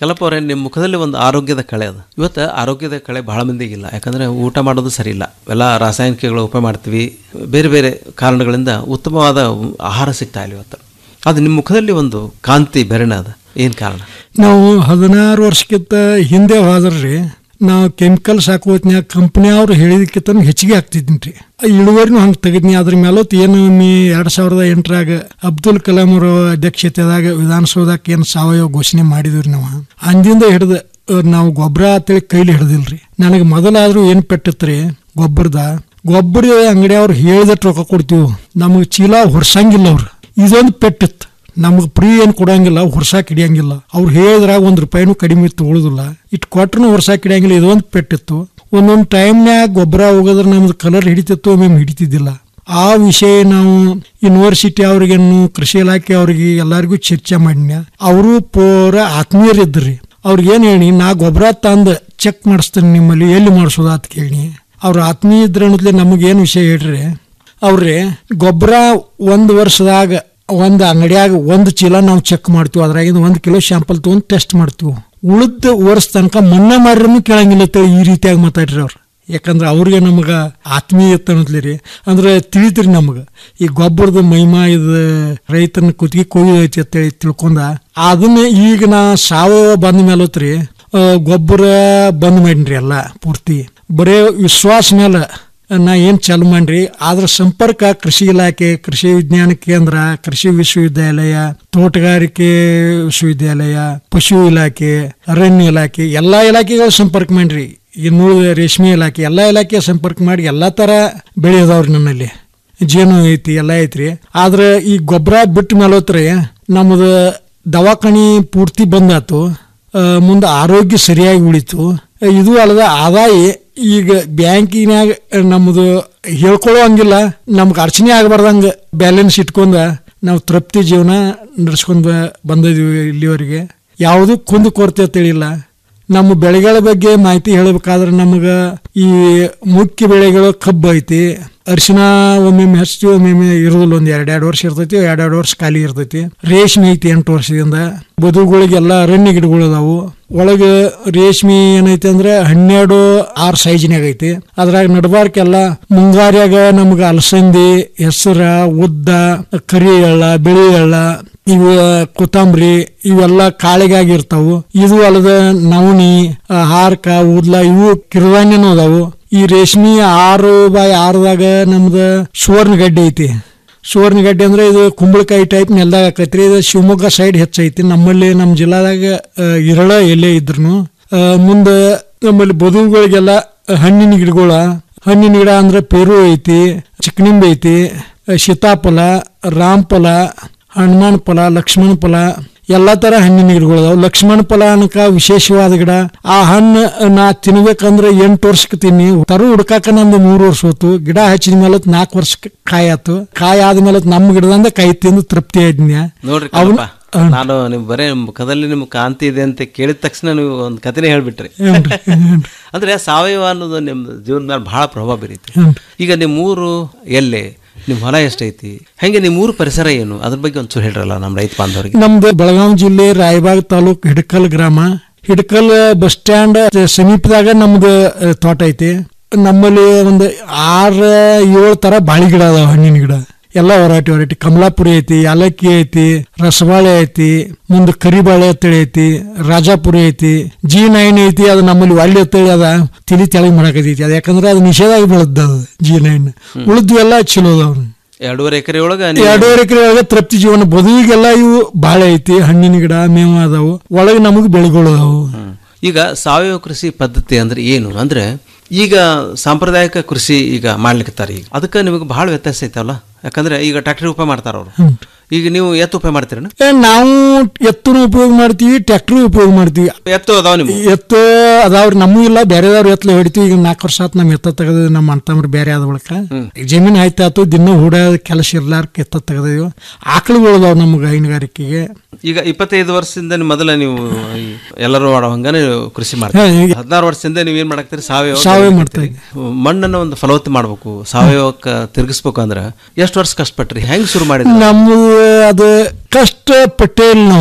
S18: ಕಲಪ ಅವರೇ ನಿಮ್ಮ ಮುಖದಲ್ಲಿ ಒಂದು ಆರೋಗ್ಯದ ಕಳೆ ಅದು ಇವತ್ತು ಆರೋಗ್ಯದ ಕಳೆ ಬಹಳ ಮಂದಿಗಿಲ್ಲ ಯಾಕಂದ್ರೆ ಊಟ ಮಾಡೋದು ಸರಿ ಇಲ್ಲ ಎಲ್ಲ ರಾಸಾಯನಿಕಗಳು ಉಪಯೋಗ ಮಾಡ್ತೀವಿ ಬೇರೆ ಬೇರೆ ಕಾರಣಗಳಿಂದ ಉತ್ತಮವಾದ ಆಹಾರ ಸಿಗ್ತಾ ಇಲ್ಲ ಇವತ್ತು ಅದು ನಿಮ್ಮ ಮುಖದಲ್ಲಿ ಒಂದು ಕಾಂತಿ ಬೆರಣ ಅದ ಏನು ಕಾರಣ
S19: ನಾವು ಹದಿನಾರು ವರ್ಷಕ್ಕಿಂತ ಹಿಂದೆ ಹೋದ್ರಿ ನಾವು ಕೆಮಿಕಲ್ಸ್ ಹಾಕೋ ಹೊತ್ನ್ಯಾಗ ಕಂಪ್ನಿ ಅವ್ರು ಹೇಳಿದಕ್ಕಿಂತ ಹೆಚ್ಚಿಗೆ ಹಾಕ್ತಿದ್ದೀನಿ ರೀ ಇಳುವರಿನೂ ಹಂಗೆ ತೆಗೆದ್ನಿ ಅದ್ರ ಮೇಲೊತ್ತು ಏನು ಮೀ ಎರಡು ಸಾವಿರದ ಎಂಟರಾಗ ಅಬ್ದುಲ್ ಕಲಾಂ ಅವರ ಅಧ್ಯಕ್ಷತೆದಾಗ ವಿಧಾನಸೌಧಕ್ಕೆ ಏನು ಸಾವಯವ ಘೋಷಣೆ ಮಾಡಿದ್ವಿ ನಾವು ಅಂದಿಂದ ಹಿಡಿದು ನಾವು ಗೊಬ್ಬರ ಅಂತೇಳಿ ಕೈಲಿ ಹಿಡ್ದಿಲ್ರಿ ನನಗೆ ಮೊದಲಾದ್ರೂ ಏನು ಪೆಟ್ಟಿತ್ರಿ ಗೊಬ್ಬರದ ಗೊಬ್ಬರ ಅಂಗಡಿಯವ್ರು ಹೇಳಿದಟ್ಟು ರೊಕ್ಕ ಕೊಡ್ತೀವಿ ನಮಗೆ ಚೀಲ ಹೊರ್ಸಂಗಿಲ್ಲ ಅವ್ರು ಇದೊಂದು ಪೆಟ್ಟಿತ್ತು ನಮಗೆ ಫ್ರೀ ಏನು ಕೊಡಂಗಿಲ್ಲ ಹೊರ್ಸಾಕ್ ಹಿಡಿಯಂಗಿಲ್ಲ ಅವ್ರು ಹೇಳಿದ್ರಾಗ ಒಂದು ರೂಪಾಯಿನೂ ಕಡಿಮೆ ತಗೊಳುದಿಲ್ಲ ಇಟ್ಟು ಕೊಟ್ರು ಹೊರ್ಸಾಕ್ ಹಿಡಿಯಂಗಿಲ್ಲ ಇದೊಂದು ಪೆಟ್ಟಿತ್ತು ಒಂದೊಂದು ಟೈಮ್ನ್ಯಾಗ ಗೊಬ್ಬರ ಹೋಗೋದ್ರೆ ನಮ್ದು ಕಲರ್ ಹಿಡಿತಿತ್ತು మేము ಹಿಡಿತಿದ್ದಿಲ್ಲ ಆ ವಿಷಯ ನಾವು ಯೂನಿವರ್ಸಿಟಿ ಅವ್ರಿಗೇನು ಕೃಷಿ ಇಲಾಖೆ ಅವ್ರಿಗೆ ಎಲ್ಲರಿಗೂ ಚರ್ಚೆ ಮಾಡಿನ ಅವರು ಪೂರ ಆತ್ಮೀಯರಿದ್ರಿ ಅವ್ರಿಗೆ ಏನು ಹೇಳಿ ನಾ ಗೊಬ್ಬರ ತಂದು ಚೆಕ್ ಮಾಡಿಸ್ತೀನಿ ನಿಮ್ಮಲ್ಲಿ ಎಲ್ಲಿ ಮಾಡಿಸೋದು ಅಂತ ಕೇಳಿ ಅವ್ರ ಆತ್ಮೀಯ ಇದ್ರ ಅನ್ನೋದ್ಲೆ ನಮಗೇನು ವಿಷಯ ಹೇಳ್ರಿ ಅವ್ರಿ ಗೊಬ್ಬರ ಒಂದು ವರ್ಷದಾಗ ಒಂದು ಅಂಗಡಿಯಾಗ ಒಂದು ಚೀಲ ನಾವು ಚೆಕ್ ಮಾಡ್ತೀವಿ ಅದ್ರಾಗಿಂದ ಒಂದು ಕಿಲೋ ಶಾಂಪಲ್ ತೊಗೊಂಡು ಟೆಸ್ಟ್ ಮಾಡ್ತೀವಿ ಉಳಿದ ವರ್ಷ ತನಕ ಮನ್ನಾ ಮಾಡ್ರೂ ಕೇಳಂಗಿಲ್ಲ ಅಂತೇಳಿ ಈ ರೀತಿಯಾಗಿ ಮಾತಾಡ್ರಿ ಅವ್ರು ಯಾಕಂದ್ರೆ ಅವ್ರಿಗೆ ನಮಗೆ ಆತ್ಮೀಯತೆ ಅನ್ನೋದ್ಲಿ ರೀ ಅಂದ್ರೆ ತಿಳಿದ್ರಿ ನಮಗೆ ಈ ಗೊಬ್ಬರದ ಮಹಿಮಾ ಇದು ರೈತನ ಕುತ್ತಿಗೆ ಕೊಯ್ದೈತಿ ಅಂತೇಳಿ ತಿಳ್ಕೊಂಡ ಅದನ್ನ ಈಗ ನಾ ಸಾವಯವ ಬಂದ ಮೇಲತ್ರಿ ಗೊಬ್ಬರ ಬಂದ್ ಮಾಡಿನ್ರಿ ಎಲ್ಲ ಪೂರ್ತಿ ಬರೇ ವಿಶ್ವಾಸ ಮೇಲೆ ನಾ ಏನು ಚಾಲು ಮಾಡ್ರಿ ಆದ್ರ ಸಂಪರ್ಕ ಕೃಷಿ ಇಲಾಖೆ ಕೃಷಿ ವಿಜ್ಞಾನ ಕೇಂದ್ರ ಕೃಷಿ ವಿಶ್ವವಿದ್ಯಾಲಯ ತೋಟಗಾರಿಕೆ ವಿಶ್ವವಿದ್ಯಾಲಯ ಪಶು ಇಲಾಖೆ ಅರಣ್ಯ ಇಲಾಖೆ ಎಲ್ಲಾ ಇಲಾಖೆಗಳು ಸಂಪರ್ಕ ಮಾಡ್ರಿ ಇನ್ನು ರೇಷ್ಮೆ ಇಲಾಖೆ ಎಲ್ಲಾ ಇಲಾಖೆ ಸಂಪರ್ಕ ಮಾಡಿ ಎಲ್ಲಾ ತರ ಬೆಳೆ ಅದಾವ್ರಿ ನನ್ನಲ್ಲಿ ಜೇನು ಐತಿ ಎಲ್ಲ ಐತ್ರಿ ಆದ್ರೆ ಈ ಗೊಬ್ಬರ ಬಿಟ್ಟ ಮೇಲೋತ್ರಿ ನಮ್ದು ದವಾಖಾನಿ ಪೂರ್ತಿ ಬಂದಾತು ಮುಂದೆ ಆರೋಗ್ಯ ಸರಿಯಾಗಿ ಉಳಿತು ಇದು ಅಲ್ಲದ ಆದಾಯ ಈಗ ಬ್ಯಾಂಕಿನ್ಯಾಗ ನಮ್ಮದು ಹೇಳ್ಕೊಳ್ಳೋ ಹಂಗಿಲ್ಲ ನಮ್ಗೆ ಅರ್ಚನೆ ಆಗಬಾರ್ದಂಗೆ ಬ್ಯಾಲೆನ್ಸ್ ಇಟ್ಕೊಂಡ ನಾವು ತೃಪ್ತಿ ಜೀವನ ನಡೆಸ್ಕೊಂಡು ಬಂದಿದ್ದೀವಿ ಇಲ್ಲಿವರೆಗೆ ಯಾವುದೂ ಕುಂದು ಕೊರತೆ ತಿಳಿಲ್ಲ ನಮ್ಮ ಬೆಳೆಗಳ ಬಗ್ಗೆ ಮಾಹಿತಿ ಹೇಳಬೇಕಾದ್ರೆ ನಮಗೆ ಈ ಮುಖ್ಯ ಬೆಳೆಗಳು ಕಬ್ಬು ಐತಿ ಅರಿಶಿನ ಒಮ್ಮೊಮ್ಮೆ ಹಚ್ತೀವಿ ಒಮ್ಮೊಮ್ಮೆ ಇರೋದಿಲ್ಲ ಒಂದು ಎರಡೆರಡು ವರ್ಷ ಇರ್ತೈತಿ ಎರಡೆರಡು ವರ್ಷ ಖಾಲಿ ಇರ್ತೈತಿ ರೇಷ್ಮೆ ಐತಿ ಎಂಟು ವರ್ಷದಿಂದ ಬದುಗಳಿಗೆಲ್ಲ ಅರಣ್ಯ ಗಿಡಗಳು ಅದಾವು ಒಳಗೆ ರೇಷ್ಮೆ ಏನೈತಿ ಅಂದ್ರೆ ಹನ್ನೆರಡು ಆರು ಸೈಜ್ನಾಗ ಐತಿ ಅದ್ರಾಗ ನಡಬಾರ್ಕೆಲ್ಲ ಮುಂಗಾರ್ಯಾಗ ನಮ್ಗೆ ಅಲಸಂದಿ ಹೆಸರ ಉದ್ದ ಕರಿ ಎಳ್ಳ ಬಿಳಿ ಎಳ್ಳ ಇವು ಕೊತ್ತಂಬರಿ ಇವೆಲ್ಲ ಕಾಳಿಗಾಗಿ ಇರ್ತಾವು ಇದು ಅಲ್ಲದ ನವಣಿ ಆ, ಹಾರ್ಕ ಉದ್ಲ ಇವು ಕಿರುಧಾನ್ಯನೂ ಅದಾವು ಈ ರೇಷ್ಮೆ ಆರು ಬಾಯ್ ಆರದಾಗ ನಮ್ದು ಸುವರ್ಣ ಗಡ್ಡೆ ಐತಿ ಸುವರ್ಣ ಗಡ್ಡೆ ಅಂದ್ರೆ ಇದು ಕುಂಬಳಕಾಯಿ ಟೈಪ್ ನೆಲದಾಗ ಆಕೈತ್ರಿ ಇದು ಶಿವಮೊಗ್ಗ ಸೈಡ್ ಹೆಚ್ಚೈತಿ ನಮ್ಮಲ್ಲಿ ನಮ್ಮ ಜಿಲ್ಲಾದಾಗ ಆ, ಇರಳ ಎಲೆ ಇದ್ರು ಮುಂದೆ ನಮ್ಮಲ್ಲಿ ಬದುವುಗಳಿಗೆಲ್ಲ ಹಣ್ಣಿನ ಗಿಡಗಳ ಹಣ್ಣಿನ ಗಿಡ ಅಂದ್ರೆ ಪೇರು ಐತಿ ಚಿಕ್ಕನಿಂಬೆ ಐತಿ ಆ, ಸೀತಾಫಲ ರಾಮಫಲ ಹನುಮಾನ್ ಫಲ ಲಕ್ಷ್ಮಣ ಫಲ ಎಲ್ಲಾ ತರ ಹಣ್ಣಿನ ಗಿಡಗಳು ಅದಾವ ಲಕ್ಷ್ಮಣ ಫಲ ಅನ್ಕ ವಿಶೇಷವಾದ ಗಿಡ ಆ ಹಣ್ಣು ನಾ ತಿನ್ಬೇಕಂದ್ರೆ ಎಂಟು ವರ್ಷಕ್ಕೆ ತಿನ್ನಿ ತರು ಹುಡ್ಕಾಕ ನಂದು ಮೂರು ವರ್ಷ ಹೋತು ಗಿಡ ಹಚ್ಚಿದ ಮೇಲೆ ನಾಲ್ಕು ವರ್ಷಕ್ಕೆ ಕಾಯಿ ಆತು ಕಾಯಿ ಆದ್ಮೇಲೆ ನಮ್ಮ ಗಿಡದಿಂದ ಕಾಯಿ ತಿಂದು ತೃಪ್ತಿ ಆದ್ನ್ಯ
S18: ನೋಡ್ರಿ
S19: ಅವ್ನ-
S18: ಕಲ್ಲಪ್ಪ, ನಾನು ನೀವು ಬರೇ ಮುಖದಲ್ಲಿ ನಿಮ್ಮ ಕಾಂತಿ ಇದೆ ಅಂತ ಕೇಳಿದ ತಕ್ಷಣ ನೀವು ಒಂದು ಕಥೆನೇ ಹೇಳ್ಬಿಟ್ರಿ
S19: ಹ್ಞೂನ್ರಿ, ಹ್ಞೂನ್ರಿ.
S18: ಅಂದ್ರೆ ಸಾವಯವ ಅನ್ನೋದು ನಿಮ್ಮ ಜೀವನದ ಮೇಲೆ ಬಹಳ ಪ್ರಭಾವ ಬೀರೈತಿ
S19: ಹ್ಞೂನ್ರಿ.
S18: ಈಗ ನಿಮ್ಮ ಊರು ಎಲ್ಲೇ ನಿಮ್ಮ ಹೊಲ ಎಷ್ಟೈತಿ ಹೆಂಗೆ ನಿಮ್ಮ ಊರು ಪರಿಸರ ಏನು ಅದ್ರ ಬಗ್ಗೆ ಒಂಚೂರು ಹೇಳ್ರಲ್ಲ ನಮ್ಮ ರೈತ ಬಾಂಧವರಿಗೆ
S19: ನಮ್ದು ಬೆಳಗಾವಿ ಜಿಲ್ಲೆ ರಾಯಬಾಗ್ ತಾಲೂಕ್ ಹಿಡಕಲ್ ಗ್ರಾಮ ಹಿಡಕಲ್ ಬಸ್ ಸ್ಟ್ಯಾಂಡ್ ಸಮೀಪದಾಗ ನಮ್ದು ಆ, ತೋಟ ಐತಿ ನಮ್ಮಲ್ಲಿ ಒಂದು ಆರು ಏಳು ತರ ಬಾಳಿ ಗಿಡ ಅದಾವ ಹಣ್ಣಿನ ಗಿಡ ಎಲ್ಲ ವೆರೈಟಿ ವೆರೈಟಿ ಕಮಲಾಪುರಿ ಐತಿ ಯಾಲಕ್ಕಿ ಐತಿ ರಸಬಾಳೆ ಐತಿ ಮುಂದೆ ಕರಿಬಾಳೆ ಅಂತೇಳಿ ಐತಿ ರಾಜಾಪುರಿ ಐತಿ ಜಿ ನೈನ್ ಐತಿ ಅದು ನಮ್ಮಲ್ಲಿ ಒಳ್ಳೆ ಅಂತೇಳಿ ಅದ ತಿಳಿ ತೆಳಗ್ ಮಾಡಕತೈತಿ ಅದು ಯಾಕಂದ್ರೆ ಅದು ನಿಷೇಧ ಆಗಿ ಬೆಳೆದ ಅದು ಜಿ ನೈನ್ ಉಳಿದ್ವು ಎಲ್ಲ ಚಲೋ ಅದಾವ್ರಿ
S18: ಎರಡೂವರೆ ಎಕರೆ ಒಳಗ
S19: ಎರಡೂವರೆ ಎಕರೆ ಒಳಗೆ ತೃಪ್ತಿ ಜೀವನ ಬದುವಿಗೆಲ್ಲ ಇವು ಬಾಳೆ ಐತಿ ಹಣ್ಣಿನ ಗಿಡ ಮೇವು ಅದಾವು ಒಳಗೆ ನಮಗೆ ಬೆಳೆಗಳು ಅದಾವು
S18: ಈಗ ಸಾವಯವ ಕೃಷಿ ಪದ್ಧತಿ ಅಂದ್ರೆ ಏನು ಅಂದ್ರೆ ಈಗ ಸಾಂಪ್ರದಾಯಿಕ ಕೃಷಿ ಈಗ ಮಾಡ್ಲಿಕ್ಕತ್ತಾರ ಈಗ ಅದಕ್ಕೆ ನಿಮಗೆ ಬಹಳ ವ್ಯತ್ಯಾಸ ಐತಲ್ಲ ಯಾಕಂದ್ರೆ ಈಗ ಟ್ರ್ಯಾಕ್ಟರ್ ಉಪಯೋಗ ಮಾಡ್ತಾರ ಅವರು ಈಗ ನೀವು ಎತ್ತು ಉಪಯೋಗ ಮಾಡ್ತೀರ
S19: ಏ, ನಾವು ಎತ್ತುನು ಉಪಯೋಗ ಮಾಡ್ತೀವಿ ಟ್ರ್ಯಾಕ್ಟರ್ ಉಪಯೋಗ ಮಾಡ್ತೀವಿ
S18: ಎತ್ತು ಅದಾವ ನಿಮ್ಗೆ
S19: ಎತ್ತು ಅದಾವ್ರಿ ನಮಗೂ ಇಲ್ಲ ಬೇರೆದವ್ರು ಎತ್ತಲು ಹೊಡಿತೀವಿ ಈಗ ನಾಲ್ಕು ವರ್ಷ ಆತ್ ನಮ್ಮ ಎತ್ತ ತೆಗೆದು ನಮ್ಮ ಅಣ್ತಂಬ್ರು ಬೇರೆ ಆದ ಬಳಿಕ ಜಮೀನು ಆಯ್ತಾತು ದಿನ ಹೂಡ ಕೆಲಸ ಇರ್ಲಾರ್ಕ ಎತ್ತ ತೆಗೆದಿವಿ ಆಕಳುಗಳು ಅದಾವ ನಮ್ಗೆ ಹೈನುಗಾರಿಕೆಗೆ
S18: ಈಗ ಇಪ್ಪತ್ತೈದು ವರ್ಷದಿಂದ ನೀವು ಮೊದಲ ನೀವು ಈ ಎಲ್ಲರೂ ಮಾಡೋ ಹಂಗಾನೆ ಕೃಷಿ
S19: ಹಾ,
S18: ಮಾಡ್ತೀವಿ
S19: ಈಗ-
S18: ಹದಿನಾರು ವರ್ಷದಿಂದ ನೀವು ಏನ್ ಮಾಡಾಕ್ತೀರಿ ಸಾವಯವ
S19: ಸಾವಯವ
S18: ಮಾಡ್ತೀರಿ. ಮಣ್ಣನ್ನ ಒಂದು ಫಲವತ್ತು ಮಾಡ್ಬೇಕು ಸಾವಯವಕ್ಕೆ ತಿರುಗಿಸ್ಬೇಕು ಅಂದ್ರೆ ಎಷ್ಟು ವರ್ಷ ಕಷ್ಟಪಟ್ರಿ ಹೆಂಗ್ ಶುರು ಮಾಡಿದ್ರಿ
S19: ನಮ್ದು ಅದು ಕಷ್ಟ ಪಟ್ಟೇ ಇಲ್ಲ ನಾವು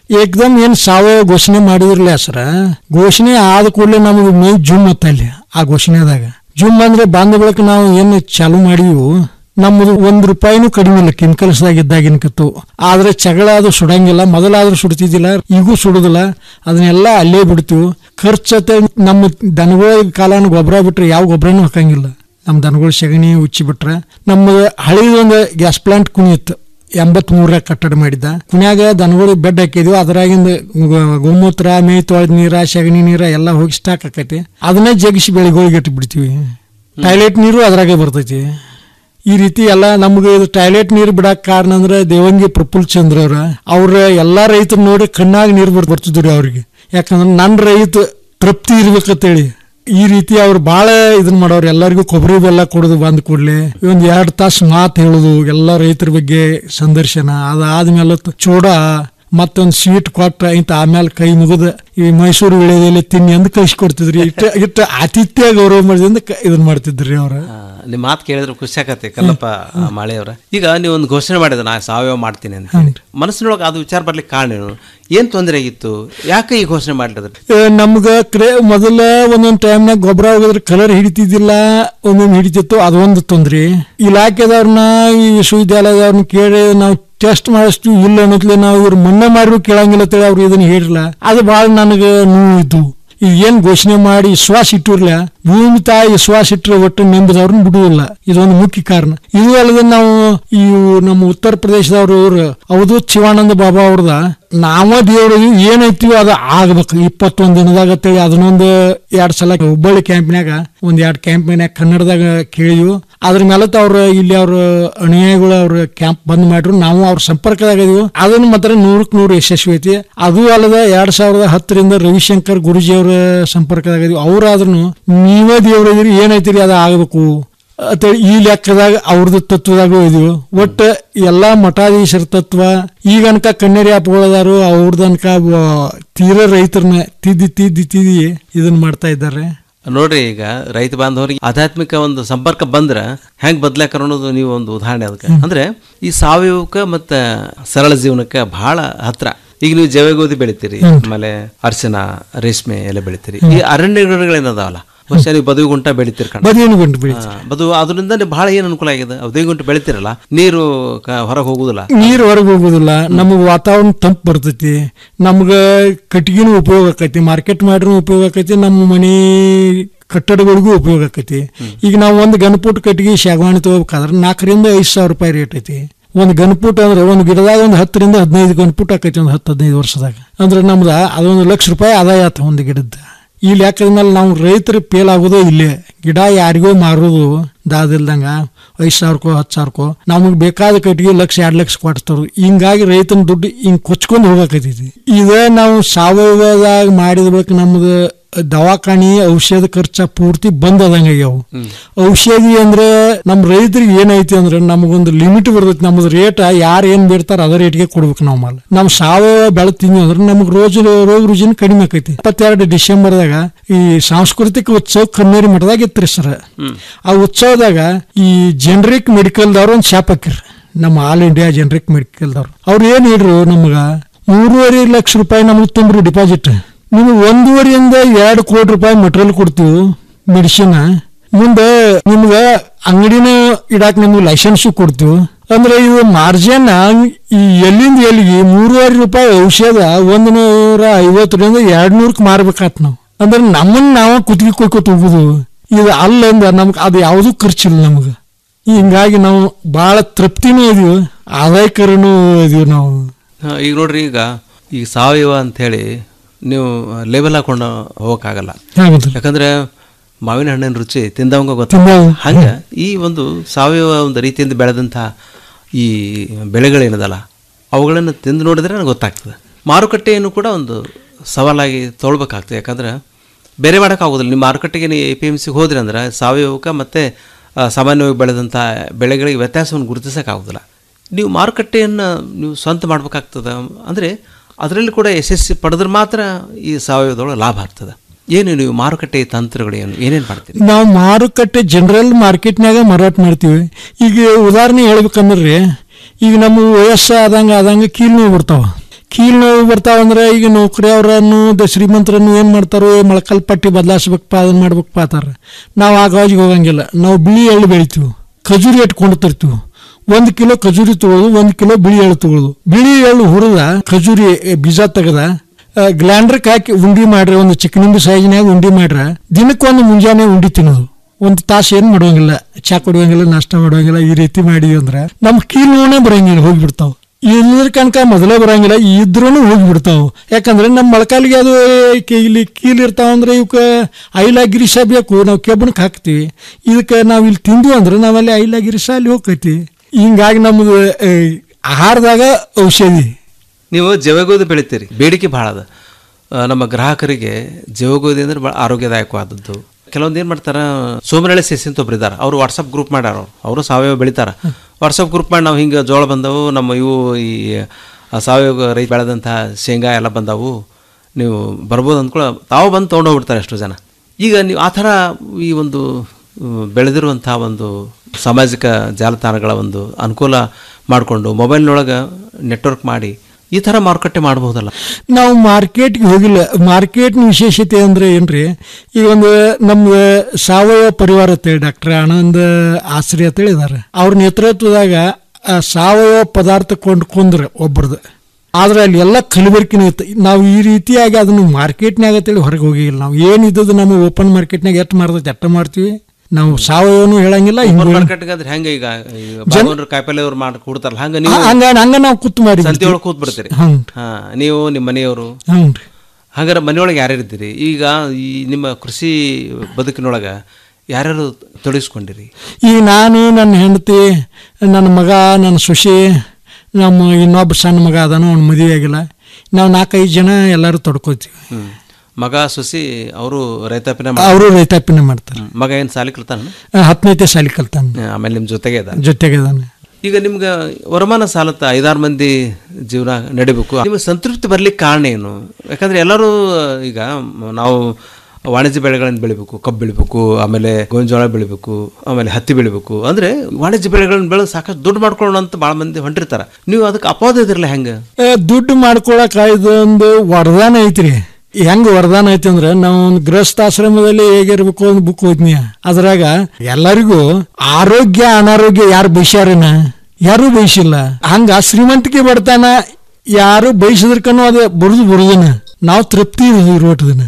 S19: ಏಕ್ದಮ್ ಏನ್ ಸಾವಯವ ಘೋಷಣೆ ಮಾಡಿದ್ರಲ್ಲ ಸರ ಘೋಷಣೆ ಆದ ಕೂಡಲೇ ನಮಗೆ ಮೈ ಜುಮ್ ಅಲ್ಲಿ ಆ ಘೋಷಣೆದಾಗ ಜುಮ್ ಅಂದ್ರೆ ಬಾಂಧ ಬಳಕ ನಾವು ಏನು ಚಾಲು ಮಾಡಿವು ನಮ್ಮದು ಒಂದ್ ರೂಪಾಯಿನೂ ಕಡಿಮೆ ಇಲ್ಲ ಕೆಮಿಕಲ್ಸ್ದಾಗ ಇದ್ದಾಗಿನ ಕತ್ತು ಆದ್ರೆ ಜಗಳ ಅದು ಸುಡಂಗಿಲ್ಲ ಮೊದಲಾದ್ರೂ ಸುಡ್ತಿದ್ದಿಲ್ಲ ಈಗೂ ಸುಡುದಿಲ್ಲ ಅದನ್ನೆಲ್ಲ ಅಲ್ಲೇ ಬಿಡ್ತೀವಿ ಖರ್ಚತೆ ನಮ್ಮ ದನಗಳ ಕಾಲನ ಗೊಬ್ಬರ ಬಿಟ್ರೆ ಯಾವ ಗೊಬ್ಬರನೂ ಹಾಕಂಗಿಲ್ಲ ನಮ್ಮ ದನಗಳ ಸಗಣಿ ಉಚ್ಚಿ ಬಿಟ್ರೆ ನಮ್ಮ ಹಳಿದೊಂದು ಗ್ಯಾಸ್ ಪ್ಲಾಂಟ್ ಕುಣಿಯಿತ್ತು ಎಂಬತ್ ಮೂರರಾಗ ಕಟ್ಟಡ ಮಾಡಿದ್ದ ಕುಣ್ಯಾಗ ದನಗಳು ಬೆಡ್ ಹಾಕಿದ್ವಿ ಅದ್ರಾಗಿಂದ ಗೋ- ಗೋಮೂತ್ರ ಮೇಯ್ ತೊಳೆದ ನೀರ ಸಗಣಿ ನೀರ ಎಲ್ಲ ಹೋಗಿ ಸ್ಟಾಕ್ ಆಕೈತಿ ಅದನ್ನೇ ಜಗಿಸಿ ಬೆಳಿಗ್ಗೆ ಇಟ್ಟು ಬಿಡ್ತೀವಿ ಟಾಯ್ಲೆಟ್ ನೀರು ಅದ್ರಾಗೆ ಬರ್ತೈತಿ ಈ ರೀತಿ ಎಲ್ಲ ನಮ್ಗೆ ಇದು ಟಾಯ್ಲೆಟ್ ನೀರು ಬಿಡಕ್ ಕಾರಣ ಅಂದ್ರೆ ದೇವಂಗಿ ಪ್ರಫುಲ್ ಚಂದ್ರ ಅವ್ರ ಅವ್ರ ಎಲ್ಲಾ ರೈತರು ನೋಡಿ ಕಣ್ಣಾಗ ನೀರು ಬರ್ ಬರ್ತಿದ್ರಿ ಅವ್ರಿಗೆ ಯಾಕಂದ್ರೆ ನನ್ನ ರೈತ ತೃಪ್ತಿ ಇರ್ಬೇಕಂತೇಳಿ ಈ ರೀತಿ ಅವ್ರು ಬಹಳ ಇದನ್ನ ಮಾಡೋರು ಎಲ್ಲರಿಗೂ ಕೊಬ್ಬರಿ ಬೆಲ್ಲ ಕೊಡೋದು ಬಂದ ಕೂಡಲೇ ಒಂದ್ ಎರಡ್ ತಾಸು ಮಾತು ಹೇಳೋದು ಎಲ್ಲ ರೈತರ ಬಗ್ಗೆ ಸಂದರ್ಶನ ಅದಾದ್ಮೇಲೆ ತ- ಚೂಡ ಮತ್ತೊಂದು ಸ್ವೀಟ್ ಕೊಟ್ಟ ಇಂತ ಆಮೇಲೆ ಕೈ ಮುಗಿದ ಈ ಮೈಸೂರು ವಿಳೆದೆಲೆ ತಿನ್ನಿ ಅಂದ್ ಕಳಿಸ್ಕೊಡ್ತಿದ್ರಿ ಇಷ್ಟ ಇಷ್ಟ ಆತಿಥ್ಯ ಗೌರವ ಮಾಡಿದಿಂದ ಇದನ್ನ ಮಾಡ್ತಿದ್ರಿ ಅವ್ರ
S18: ನಿಮ್ಮ ಮಾತು ಕೇಳಿದ್ರೆ ಖುಷಿ ಆಗತ್ತೆ ಕಲ್ಲಪ್ಪ ಮಾಳೆಯವರ ಈಗ ನೀವು ಒಂದು ಘೋಷಣೆ ಮಾಡಿದ ನಾ ಸಾವಯವ ಮಾಡ್ತೀನಿ ಅಂತ ಹೇಳಿ ಮನಸ್ಸಿನೊಳಗೆ ಅದು ವಿಚಾರ ಬರ್ಲಿಕ್ಕೆ ಕಾರಣ ಏನು ಏನ್ ತೊಂದರೆ ಆಗಿತ್ತು ಯಾಕೆ ಈ ಘೋಷಣೆ ಮಾಡಿದ್ರೆ
S19: ಆ, ನಮ್ಗ ಕ್ರೇ ಮೊದಲ ಒಂದೊಂದ್ ಟೈಮ್ನಾಗ ಗೊಬ್ಬರ ಹೋಗಿದ್ರೆ ಕಲರ್ ಹಿಡಿತಿದ್ದಿಲ್ಲ ಒಮ್ಮೊಮ್ಮೆ ಹಿಡಿತಿತ್ತು ಅದೊಂದು ತೊಂದ್ರಿ ಇಲಾಖೆದವ್ರನ್ನ ಈ ವಿಶ್ವವಿದ್ಯಾಲಯದವ್ರನ್ನ ಕೇಳಿ ನಾವು ಟೆಸ್ಟ್ ಮಾಡಿಸ್ತೀವಿ ಇಲ್ಲ ಅನ್ನೋದ್ಲೆ ನಾವು ಇವ್ರು ಮಣ್ಣೆ ಮಾಡಿದ್ರು ಕೇಳಂಗಿಲ್ಲ ಅಂತೇಳಿ ಅವ್ರು ಇದನ್ನ ಹೇಳಿಲ್ಲ ಅದು ಭಾಳ ನನಗೆ ನೋವು ಇದ್ದು ಈಗ ಏನ್ ಘೋಷಣೆ ಮಾಡಿ ವಿಶ್ವಾಸ ಇಟ್ಟಿರ್ಲ ಭೂಮಿ ತಾಯಿ ವಿಶ್ವಾಸ ಇಟ್ಟರೆ ಒಟ್ಟು ನೆಂಬದವ್ರನ್ನ ಬಿಡುವುದಿಲ್ಲ ಇದೊಂದು ಮುಖ್ಯ ಕಾರಣ ಇದು ಅಲ್ಲದೆ ನಾವು ಈ ನಮ್ಮ ಉತ್ತರ ಪ್ರದೇಶದವ್ರು ಇವ್ರು ಅವಧೂತ್ ಶಿವಾನಂದ ಬಾಬಾ ಅವ್ರದ ನಾವ ದೇವ್ರು ಏನೈತಿವಿ ಅದು ಆಗ್ಬೇಕು ಇಪ್ಪತ್ತೊಂದ್ ದಿನದಾಗ ಅಂತೇಳಿ ಅದನ್ನೊಂದು ಎರಡ್ ಸಲ ಹುಬ್ಬಳ್ಳಿ ಕ್ಯಾಂಪ್ನ್ಯಾಗ ಒಂದ್ ಎರಡ್ ಕ್ಯಾಂಪ್ನ್ಯಾಗ ಕನ್ನಡದಾಗ ಕೇಳಿವು ಅದ್ರ ಮೇಲೆ ಅವ್ರ ಇಲ್ಲಿ ಅವ್ರ ಅನುಯಾಯಿಗಳು ಅವ್ರ ಕ್ಯಾಂಪ್ ಬಂದ್ ಮಾಡ್ರು ನಾವು ಅವ್ರ ಸಂಪರ್ಕದಾಗ ಇದೀವಿ ಅದನ್ನ ಮಾತ್ರ ನೂರಕ್ ನೂರು ಯಶಸ್ವಿ ಐತಿ ಅದು ಅಲ್ಲದೆ ಎರಡ್ ಸಾವಿರದ ಹತ್ತರಿಂದ ರವಿಶಂಕರ್ ಗುರುಜಿ ಅವರ ಸಂಪರ್ಕದಾಗ ಇದೀವಿ ಅವ್ರಾದ್ರೂ ನೀವೇ ದೇವ್ರ ಏನೈತಿರಿ ಅದು ಆಗ್ಬೇಕು ಅಂತೇಳಿ ಈ ಲೆಕ್ಕದಾಗ ಅವ್ರದ್ದು ತತ್ವದಾಗ ಇದೀವಿ ಒಟ್ಟು ಎಲ್ಲಾ ಮಠಾಧೀಶರ ತತ್ವ ಈಗ ಅನ್ಕ ಕಣ್ಣೇರಿ ಅಪ್ಗಳದಾರು ಅವ್ರದ್ದು ಅನ್ಕ ವ- ತೀರ ರೈತರನ್ನ ತಿದ್ದಿ ತಿದ್ದಿ ತಿದ್ದಿ ಇದನ್ನ ಮಾಡ್ತಾ ಇದ್ದಾರೆ
S18: ನೋಡ್ರಿ ಈಗ ರೈತ ಬಾಂಧವರಿಗೆ ಆಧ್ಯಾತ್ಮಿಕ ಒಂದು ಸಂಪರ್ಕ ಬಂದ್ರ ಹೆಂಗ್ ಬದ್ಲಾಕ ಅನ್ನೋದು ನೀವು ಒಂದು ಉದಾಹರಣೆ ಅದಕ್ಕೆ ಅಂದ್ರೆ ಈ ಸಾವಯವಕ್ಕೆ ಮತ್ತೆ ಸರಳ ಜೀವನಕ್ಕೆ ಬಹಳ ಹತ್ರ ಈಗ ನೀವು ಜವೆಗೋಧಿ ಬೆಳಿತೀರಿ ಆಮೇಲೆ ಅರಿಶಿನ ರೇಷ್ಮೆ ಎಲ್ಲ ಬೆಳಿತೀರಿ ಈ ಅರಣ್ಯ ಗಿಡಗಳೇನದಾವಲ್ಲ ಬಹುಶಃ ನೀವು ಬದುವು ಗುಂಟ ಬೆಳಿತೀರಿ ಕಣ
S19: ಬದಿಯನ್ನು ಗುಂಟು ಬೆಳಿತೀವಿ.
S18: ಹಾ, ಬದು ಅದರಿಂದ ಬಹಳ ಏನ್ ಅನುಕೂಲ ಆಗಿದೆ ಬದುವು ಗುಂಟು ಬೆಳಿತೀರಲ್ಲ ನೀರು ಹೊರಗೆ ಹೋಗುದಿಲ್ಲ
S19: ನೀರು ಹೊರಗೆ ಹೋಗುದಿಲ್ಲ ನಮಗೆ ವಾತಾವರಣ ತಂಪು ಬರ್ತೈತಿ ನಮ್ಗ ಕಟ್ಟಿಗೆನೂ ಉಪಯೋಗ ಆಕೈತಿ ಮಾರ್ಕೆಟ್ ಮಾಡ್ರೂ ಉಪಯೋಗ ಆಕೈತಿ ನಮ್ಮ ಮನೆ ಕಟ್ಟಡಗಳಿಗೂ ಉಪಯೋಗ ಆಕೈತಿ ಈಗ ನಾವು ಒಂದು ಗಣಪುಟ್ ಕಟ್ಟಿಗೆ ಶಾಗವಾಣಿ ತಗೋಬೇಕಾದ್ರೆ ನಾಲ್ಕರಿಂದ ಐದು ಸಾವಿರ ರೂಪಾಯಿ ರೇಟ್ ಐತಿ ಒಂದು ಗಣಪುಟ್ ಅಂದ್ರೆ ಒಂದು ಗಿಡದಾಗ ಒಂದು ಹತ್ತರಿಂದ ಹದಿನೈದು ಗಣಪುಟ್ ಆಕೈತಿ ಒಂದು ಹತ್ತು ಹದಿನೈದು ವರ್ಷದಾಗ ಅಂದ್ರೆ ನಮ್ದ ಅದೊಂದು ಲಕ್ಷ ರೂಪಾಯಿ ಆದಾಯ ಆತ ಒಂದು ಗಿಡದ ಈ ಲೆಕ್ಕದ ನಾವು ರೈತರು ಫೇಲ್ ಆಗೋದು ಇಲ್ಲೇ ಗಿಡ ಯಾರಿಗೋ ಮಾರೋದು ದಾದಿಲ್ದಂಗ ಐದು ಸಾವಿರಕ್ಕೋ ಹತ್ತು ಸಾವಿರಕ್ಕೋ ನಮಗೆ ಬೇಕಾದ ಕಟ್ಟಿಗೆ ಲಕ್ಷ ಎರಡು ಲಕ್ಷ ಕೊಡ್ತಾರ ಹಿಂಗಾಗಿ ರೈತನ ದುಡ್ಡು ಹಿಂಗ್ ಕೊಚ್ಕೊಂಡು ಹೋಗಕತ್ತೈತಿ ಇದ ನಾವು ಸಾವಯವದಾಗ ಮಾಡಿದ ಬಳಿಕ ನಮ್ದು ದವಾಖಾನಿ ಔಷಧ ಖರ್ಚ ಪೂರ್ತಿ ಬಂದ್ ಆದಂಗ ಆಗ್ಯಾವ ಔಷಧಿ ಅಂದ್ರೆ ನಮ್ಮ ರೈತರಿಗೆ ಏನೈತಿ ಅಂದ್ರೆ ನಮಗೊಂದು ಲಿಮಿಟ್ ಬರ್ತೈತಿ ನಮ್ದು ರೇಟ್ ಯಾರು ಏನ್ ಬೇಡ್ತಾರ ಅದ ರೇಟ್ಗೆ ಕೊಡ್ಬೇಕು ನಾವು ಮಾಲ್ ನಮ್ ಸಾವಯವ ಬೆಳೆ ತಿಂದ್ವಿ ಅಂದ್ರೆ ನಮ್ಗೆ ರೋಜ ರೋಗ ರುಜಿನ ಕಡಿಮೆ ಆಕೈತಿ ಇಪ್ಪತ್ತೆರಡು ಡಿಸೆಂಬರ್ದಾಗ ಈ ಸಾಂಸ್ಕೃತಿಕ ಉತ್ಸವ ಕಣ್ಣೇರಿ ಮಠದಾಗ ಇತ್ರಿ ಸರ್ ಆ ಉತ್ಸವದಾಗ ಈ ಜನರಿಕ್ ಮೆಡಿಕಲ್ದವ್ರು ಒಂದು ಶಾಪ್ ಹಾಕಿರ್ ನಮ್ಮ ಆಲ್ ಇಂಡಿಯಾ ಜನರಿಕ್ ಮೆಡಿಕಲ್ದವ್ರು ಅವ್ರು ಏನ್ ಹೇಳ್ರು ನಮ್ಗ ಮೂರುವರೆ ಲಕ್ಷ ರೂಪಾಯಿ ನಮ್ಗೆ ತುಂಬ್ರಿ ಡಿಪಾಸಿಟ್ ನಿಮ್ಗೆ ಒಂದೂವರೆಯಿಂದ ಎರಡು ಕೋಟಿ ರೂಪಾಯಿ ಮಟೀರಿಯಲ್ ಕೊಡ್ತೀವಿ ಮೆಡಿಸಿನ್ ಮುಂದೆ ನಿಮ್ಗ ಅಂಗಡಿನ ಇಡಾಕ್ ನಿಮ್ಗೆ ಲೈಸೆನ್ಸ್ ಕೊಡ್ತೀವಿ ಅಂದ್ರೆ ಇದು ಮಾರ್ಜಿನ್ ಈ ಎಲ್ಲಿಂದ ಎಲ್ಲಿಗೆ ಮೂರುವರೆ ರೂಪಾಯಿ ಔಷಧ ಒಂದ್ ನೂರ ಐವತ್ತರಿಂದ ಎರಡ್ ನೂರಕ್ಕೆ ಮಾರ್ಬೇಕಾತ್ ನಾವು ಅಂದ್ರೆ ನಮ್ಮನ್ನ ನಾವು ಕುತ್ತಿಗೆ ಕೊಯ್ಕೊತ ಹೋಗುದು ಇದು ಅಲ್ಲಂದ ನಮ್ಗೆ ಅದು ಯಾವುದೂ ಖರ್ಚಿಲ್ಲ ನಮ್ಗೆ ಹಿಂಗಾಗಿ ನಾವು ಬಹಳ ತೃಪ್ತಿನೂ ಇದೀವಿ ಆದಾಯಕರನೂ ಇದೀವಿ ನಾವು
S18: ಹಾ, ಈಗ ನೋಡ್ರಿ ಈಗ ಈಗ ಸಾವಯವ ಅಂತ ಹೇಳಿ ನೀವು ಲೇಬಲ್ ಹಾಕೊಂಡು ಹೋಗಕ್ಕಾಗಲ್ಲ
S19: ಹೌದು.
S18: ಯಾಕಂದ್ರೆ ಮಾವಿನ ಹಣ್ಣಿನ ರುಚಿ ತಿಂದವಂಗ ಗೊತ್ತ
S19: ತಿಂದವ.
S18: ಹಂಗ ಈ ಒಂದು ಸಾವಯವ ಒಂದು ರೀತಿಯಿಂದ ಬೆಳೆದಂಥ ಈ ಬೆಳೆಗಳೇನದಲ್ಲ ಅವುಗಳನ್ನು ತಿಂದು ನೋಡಿದ್ರೆ ನನಗೆ ಗೊತ್ತಾಗ್ತದೆ ಮಾರುಕಟ್ಟೆಯನ್ನು ಕೂಡ ಒಂದು ಸವಾಲಾಗಿ ತೊಳ್ಬೇಕಾಗ್ತದೆ ಯಾಕಂದ್ರೆ ಬೇರೆ ಮಾಡೋಕ್ಕಾಗೋದಿಲ್ಲ ನಿಮ್ಮ ಮಾರುಕಟ್ಟೆಗೆ ನೀವು ಎ ಪಿ ಎಮ್ ಸಿಗೆ ಹೋದ್ರಿ ಅಂದ್ರೆ ಸಾವಯವಕ್ಕೆ ಮತ್ತು ಆ, ಸಾಮಾನ್ಯವಾಗಿ ಬೆಳೆದಂಥ ಬೆಳೆಗಳಿಗೆ ವ್ಯತ್ಯಾಸವನ್ನು ಗುರುತಿಸೋಕ್ಕಾಗೋದಿಲ್ಲ ನೀವು ಮಾರುಕಟ್ಟೆಯನ್ನು ನೀವು ಸ್ವಂತ ಮಾಡ್ಬೇಕಾಗ್ತದೆ ಅಂದರೆ ಅದರಲ್ಲಿ ಕೂಡ ಯಶಸ್ಸು ಪಡೆದ್ರೆ ಮಾತ್ರ ಈ ಸಾವಯವದೊಳಗೆ ಲಾಭ ಆಗ್ತದೆ ಏನು ನೀವು ಮಾರುಕಟ್ಟೆ ತಂತ್ರಗಳು ಏನು ಏನೇನು ಮಾಡ್ತೀರಿ
S19: ನಾವು ಮಾರುಕಟ್ಟೆ ಜನರಲ್ ಮಾರ್ಕೆಟ್ನಾಗ ಮಾರಾಟ ಮಾಡ್ತೀವಿ ಈಗ ಉದಾಹರಣೆ ಹೇಳ್ಬೇಕಂದ್ರೆ ಈಗ ನಮ್ಮ ವಯಸ್ಸು ಆದಂಗ ಆದಂಗ ಕೀಲ್ ನೋವು ಬರ್ತಾವ ಕೀಲ್ ನೋವು ಬರ್ತಾವಂದ್ರೆ ಈಗ ನೌಕರಿ ಅವರನ್ನು ದ ಶ್ರೀಮಂತರನ್ನು ಏನು ಮಾಡ್ತಾರೋ ಮೊಳಕಲ್ ಪಟ್ಟಿ ಬದಲಾಯಿಸ್ಬೇಕಪ್ಪ ಅದನ್ನ ಮಾಡ್ಬೇಕಪ್ಪ ಅಂತಾರ ನಾವು ಆ ಗಾಜಿಗೆ ಹೋಗಂಗಿಲ್ಲ ನಾವು ಬಿಳಿ ಎಳ್ಳು ಬೆಳಿತೀವಿ ಖಜೂರಿ ಇಟ್ಕೊಂಡು ತರ್ತೀವಿ ಒಂದು ಕಿಲೋ ಖಜೂರಿ ತಗೊಳ್ಳೋದು ಒಂದು ಕಿಲೋ ಬಿಳಿ ಎಳ್ಳು ತಗೊಳ್ಳೋದು ಬಿಳಿ ಎಳ್ಳು ಹುರಿದ ಖಜೂರಿ ಎ, ಬೀಜ ತೆಗೆದ ಗ್ಲ್ಯಾಂಡ್ರಕ್ಕೆ ಹಾಕಿ ಉಂಡಿ ಮಾಡ್ರೆ ಒಂದು ಚಿಕ್ಕನಿಂಬಿ ಸೈಜ್ನಾಗ ಉಂಡಿ ಮಾಡ್ರೆ ದಿನಕ್ಕೊಂದು ಮುಂಜಾನೆ ಉಂಡಿ ತಿನ್ನೋದು ಒಂದು ತಾಸು ಏನು ಮಾಡುವಂಗಿಲ್ಲ ಚಾ ಕೊಡುವಂಗಿಲ್ಲ ನಾಷ್ಟ ಮಾಡುವಂಗಿಲ್ಲ ಈ ರೀತಿ ಮಾಡಿದ್ವಿ ಅಂದ್ರೆ ನಮ್ಮ ಕೀಲ್ ನೋವೇ ಬರಂಗಿಲ್ಲ ಹೋಗಿಬಿಡ್ತಾವ ಇಲ್ಲದ್ರ ಕನಕ ಮೊದಲೇ ಬರಂಗಿಲ್ಲ ಇದ್ರೂ ಹೋಗಿಬಿಡ್ತಾವ ಯಾಕಂದ್ರೆ ನಮ್ಮ ಮೊಳಕಾಲಿಗೆ ಅದು ಕಿ- ಇಲ್ಲಿ ಕೀಲ್ ಇರ್ತಾವ ಅಂದ್ರೆ ಇವಕ್ಕೆ ಐಲ ಗಿರಿಸ ಬೇಕು ನಾವು ಕೆಬ್ಬಣಕ್ಕೆ ಹಾಕ್ತಿವಿ ಇದಕ್ಕೆ ನಾವು ಇಲ್ಲಿ ತಿಂದ್ವಿ ಅಂದ್ರೆ ನಾವಲ್ಲಿ ಐಲ ಗಿರಿಸ ಅಲ್ಲಿ ಹೋಗ್ತೈತಿ ಹಿಂಗಾಗಿ ನಮ್ಮದು ಏ, ಆಹಾರದಾಗ ಔಷಧಿ
S18: ನೀವು ಜವಗೋಧಿ ಬೆಳಿತೀರಿ ಬೇಡಿಕೆ ಭಾಳ ಅದ ಆ, ನಮ್ಮ ಗ್ರಾಹಕರಿಗೆ ಜವಗೋಧಿ ಅಂದ್ರೆ ಭಾಳ ಆರೋಗ್ಯದಾಯಕವಾದದ್ದು ಕೆಲವೊಂದು ಏನು ಮಾಡ್ತಾರ ಸೋಮರಳೆ ಸೇಸಿ ಅಂತ ಒಬ್ರು ಇದ್ದಾರೆ ಅವರು ವಾಟ್ಸಪ್ ಗ್ರೂಪ್ ಮಾಡ್ಯಾರ ಅವ್ರು ಅವರು ಸಾವಯವ ಬೆಳಿತಾರ ವಾಟ್ಸಪ್ ಗ್ರೂಪ್ ಮಾಡಿ ನಾವು ಹಿಂಗೆ ಜೋಳ ಬಂದವು ನಮ್ಮ ಇವು ಈ ಆ, ಸಾವಯವ ರೈತ ಬೆಳೆದಂತಹ ಶೇಂಗಾ ಎಲ್ಲ ಬಂದವು ನೀವು ಬರ್ಬೋದು ಅಂದ್ಕೊಳ್ಳೋ ತಾವು ಬಂದು ತೊಗೊಂಡೋಗ್ಬಿಡ್ತಾರೆ ಎಷ್ಟೋ ಜನ ಈಗ ನೀವು ಆ ಥರ ಈ ಒಂದು ಉಮ್, ಬೆಳೆದಿರುವಂಥ ಒಂದು ಸಾಮಾಜಿಕ ಜಾಲತಾಣಗಳ ಒಂದು ಅನುಕೂಲ ಮಾಡಿಕೊಂಡು ಮೊಬೈಲ್ನೊಳಗೆ ನೆಟ್ವರ್ಕ್ ಮಾಡಿ ಈ ಥರ ಮಾರುಕಟ್ಟೆ ಮಾಡ್ಬೋದಲ್ಲ
S19: ನಾವು ಮಾರ್ಕೆಟ್ಗೆ ಹೋಗಿಲ್ಲ ಮಾರ್ಕೆಟ್ನ ವಿಶೇಷತೆ ಅಂದ್ರೆ ಏನ್ರಿ ಈಗ ಒಂದು ನಮ್ಮ ಸಾವಯವ ಪರಿವಾರ ಅಂತೇಳಿ ಡಾಕ್ಟರ್ ಆನಂದ್ ಆಶ್ರಯ ಅಂತೇಳಿ ಇದಾರೆ ಅವ್ರ ನೇತೃತ್ವದಾಗ ಆ ಸಾವಯವ ಪದಾರ್ಥ ಕೊಂಡ್ಕೊಂಡ್ರೆ ಒಬ್ರದ್ದು ಆದ್ರೆ ಅಲ್ಲಿ ಎಲ್ಲ ಕಲಬೆರಕಿನ ಇತ್ತು ನಾವು ಈ ರೀತಿಯಾಗಿ ಅದನ್ನು ಮಾರ್ಕೆಟ್ನಾಗ ಅಂತೇಳಿ ಹೊರಗೆ ಹೋಗಿಲ್ಲ ನಾವು ಏನಿದ್ದದು ನಮ್ಮ ಓಪನ್ ಮಾರ್ಕೆಟ್ನಾಗ ಎಷ್ಟು ಮಾಡ್ತೈತೆ ಅಟ್ಟ ಮಾಡ್ತೀವಿ ನಾವು ಸಾವಯವನು ಹೇಳಂಗಿಲ್ಲ ಹಿಂಗ್ ಹೇಳಂಗಿಲ್ಲ.
S18: ಮಾರ್ಕೆಟ್ಗೆ ಅಂದ್ರೆ ಹೆಂಗೆ ಈಗ ಈಗ ಬಾಗವನ್ರು ಕಾಯಿಪಲ್ಲೆ ಅವ್ರು ಮಾಡಿ ಕೊಡ್ತಾರಲ್ಲ ಹಂಗೆ ನೀವು
S19: ಹಂಗ ಹಂಗ ನಾವು ಕೂತ್ ಮಾಡಿ
S18: ಸಂತೆಯೊಳಗೆ ಕೂತ್ ಬಿಡ್ತೀರಿ
S19: ಹ್ಞೂ
S18: ಹಾ ನೀವು ನಿಮ್ಮ ಮನೆಯವರು
S19: ಹ್ಞೂ
S18: ಹಾಗಾದ್ರೆ ಮನೆಯೊಳಗೆ ಯಾರ್ಯಾರು ಇದ್ದೀರಿ ಈಗ ಈ ನಿಮ್ಮ ಕೃಷಿ ಬದುಕಿನೊಳಗೆ ಯಾರ್ಯಾರು ತೊಡಗಿಸ್ಕೊಂಡಿರಿ
S19: ಈಗ ನಾನು ನನ್ನ ಹೆಂಡತಿ ನನ್ನ ಮಗ ನನ್ನ ಸೊಸೆ ನಮ್ಮ ಇನ್ನೊಬ್ಬ ಸಣ್ಣ ಮಗ ಅದಾನ ಅವ್ನು ಮದುವೆ ಆಗಿಲ್ಲ ನಾವು ನಾಲ್ಕೈದು ಜನ ಎಲ್ಲರೂ ತೊಡ್ಕೋತೀವಿ
S18: ಹ್ಮ್ ಮಗ ಸೊಸಿ ಅವರು ರೈತಾಪಿನ
S19: ಅವರು ರೈತಾಪಿನ ಮಾಡ್ತಾರೆ
S18: ಮಗ ಏನು ಸಾಲಿ ಕಲ್ತಾನ
S19: ಹತ್ತನೇತೆ ಸಾಲಿ ಕಲ್ತಾನ
S18: ಆಮೇಲೆ ನಿಮ್ಮ ಜೊತೆಗೆ ಅದ
S19: ಜೊತೆಗೆ ಅದಾನೆ
S18: ಈಗ ನಿಮ್ಗೆ ವರಮಾನ ಸಾಲತ್ತ ಐದಾರು ಮಂದಿ ಜೀವನ ನಡಿಬೇಕು ನಿಮಗೆ ಸಂತೃಪ್ತಿ ಬರ್ಲಿಕ್ಕೆ ಕಾರಣ ಏನು ಯಾಕಂದ್ರೆ ಎಲ್ಲರೂ ಈಗ ಮ- ನಾವು ವಾಣಿಜ್ಯ ಬೆಳೆಗಳನ್ನು ಬೆಳಿಬೇಕು ಕಬ್ಬು ಬೆಳಿಬೇಕು ಆಮೇಲೆ ಗೋಂಜೋಳ ಬೆಳಿಬೇಕು ಆಮೇಲೆ ಹತ್ತಿ ಬೆಳಿಬೇಕು ಅಂದ್ರೆ ವಾಣಿಜ್ಯ ಬೆಳೆಗಳನ್ನ ಬೆಳೆದು ಸಾಕಷ್ಟು ದುಡ್ಡು ಮಾಡ್ಕೊಳ್ಳೋಣ ಅಂತ ಭಾಳ ಮಂದಿ ಹೊಂಟಿರ್ತಾರ ನೀವು ಅದಕ್ಕೆ ಅಪವಾದ ಇದಿರಲ್ಲ ಹೆಂಗೆ
S19: ಏ, ದುಡ್ಡು ಮಾಡ್ಕೊಳಕ್ ಇದೊಂದು ವರದಾನ ಐತ್ರಿ ಹೆಂಗ್ ವರದಾನ ಐತಿ ಅಂದ್ರೆ ನಾವು ಒಂದು ಗೃಹಸ್ಥಾಶ್ರಮದಲ್ಲಿ ಹೇಗಿರ್ಬೇಕು ಒಂದು ಬುಕ್ ಓದ್ನಿ ಅದ್ರಾಗ ಎಲ್ಲರಿಗೂ ಆರೋಗ್ಯ ಅನಾರೋಗ್ಯ ಯಾರು ಬಯಸ್ಯಾರನ ಯಾರು ಬಯಸಿಲ್ಲ ಹಂಗ ಶ್ರೀಮಂತಿಕೆ ಬಡ್ತಾನ ಯಾರು ಬಯಸಿದ್ರಕನು ಅದು ಬರುದು ಬರುದನ ನಾವು ತೃಪ್ತಿ ಇರೋಟದನ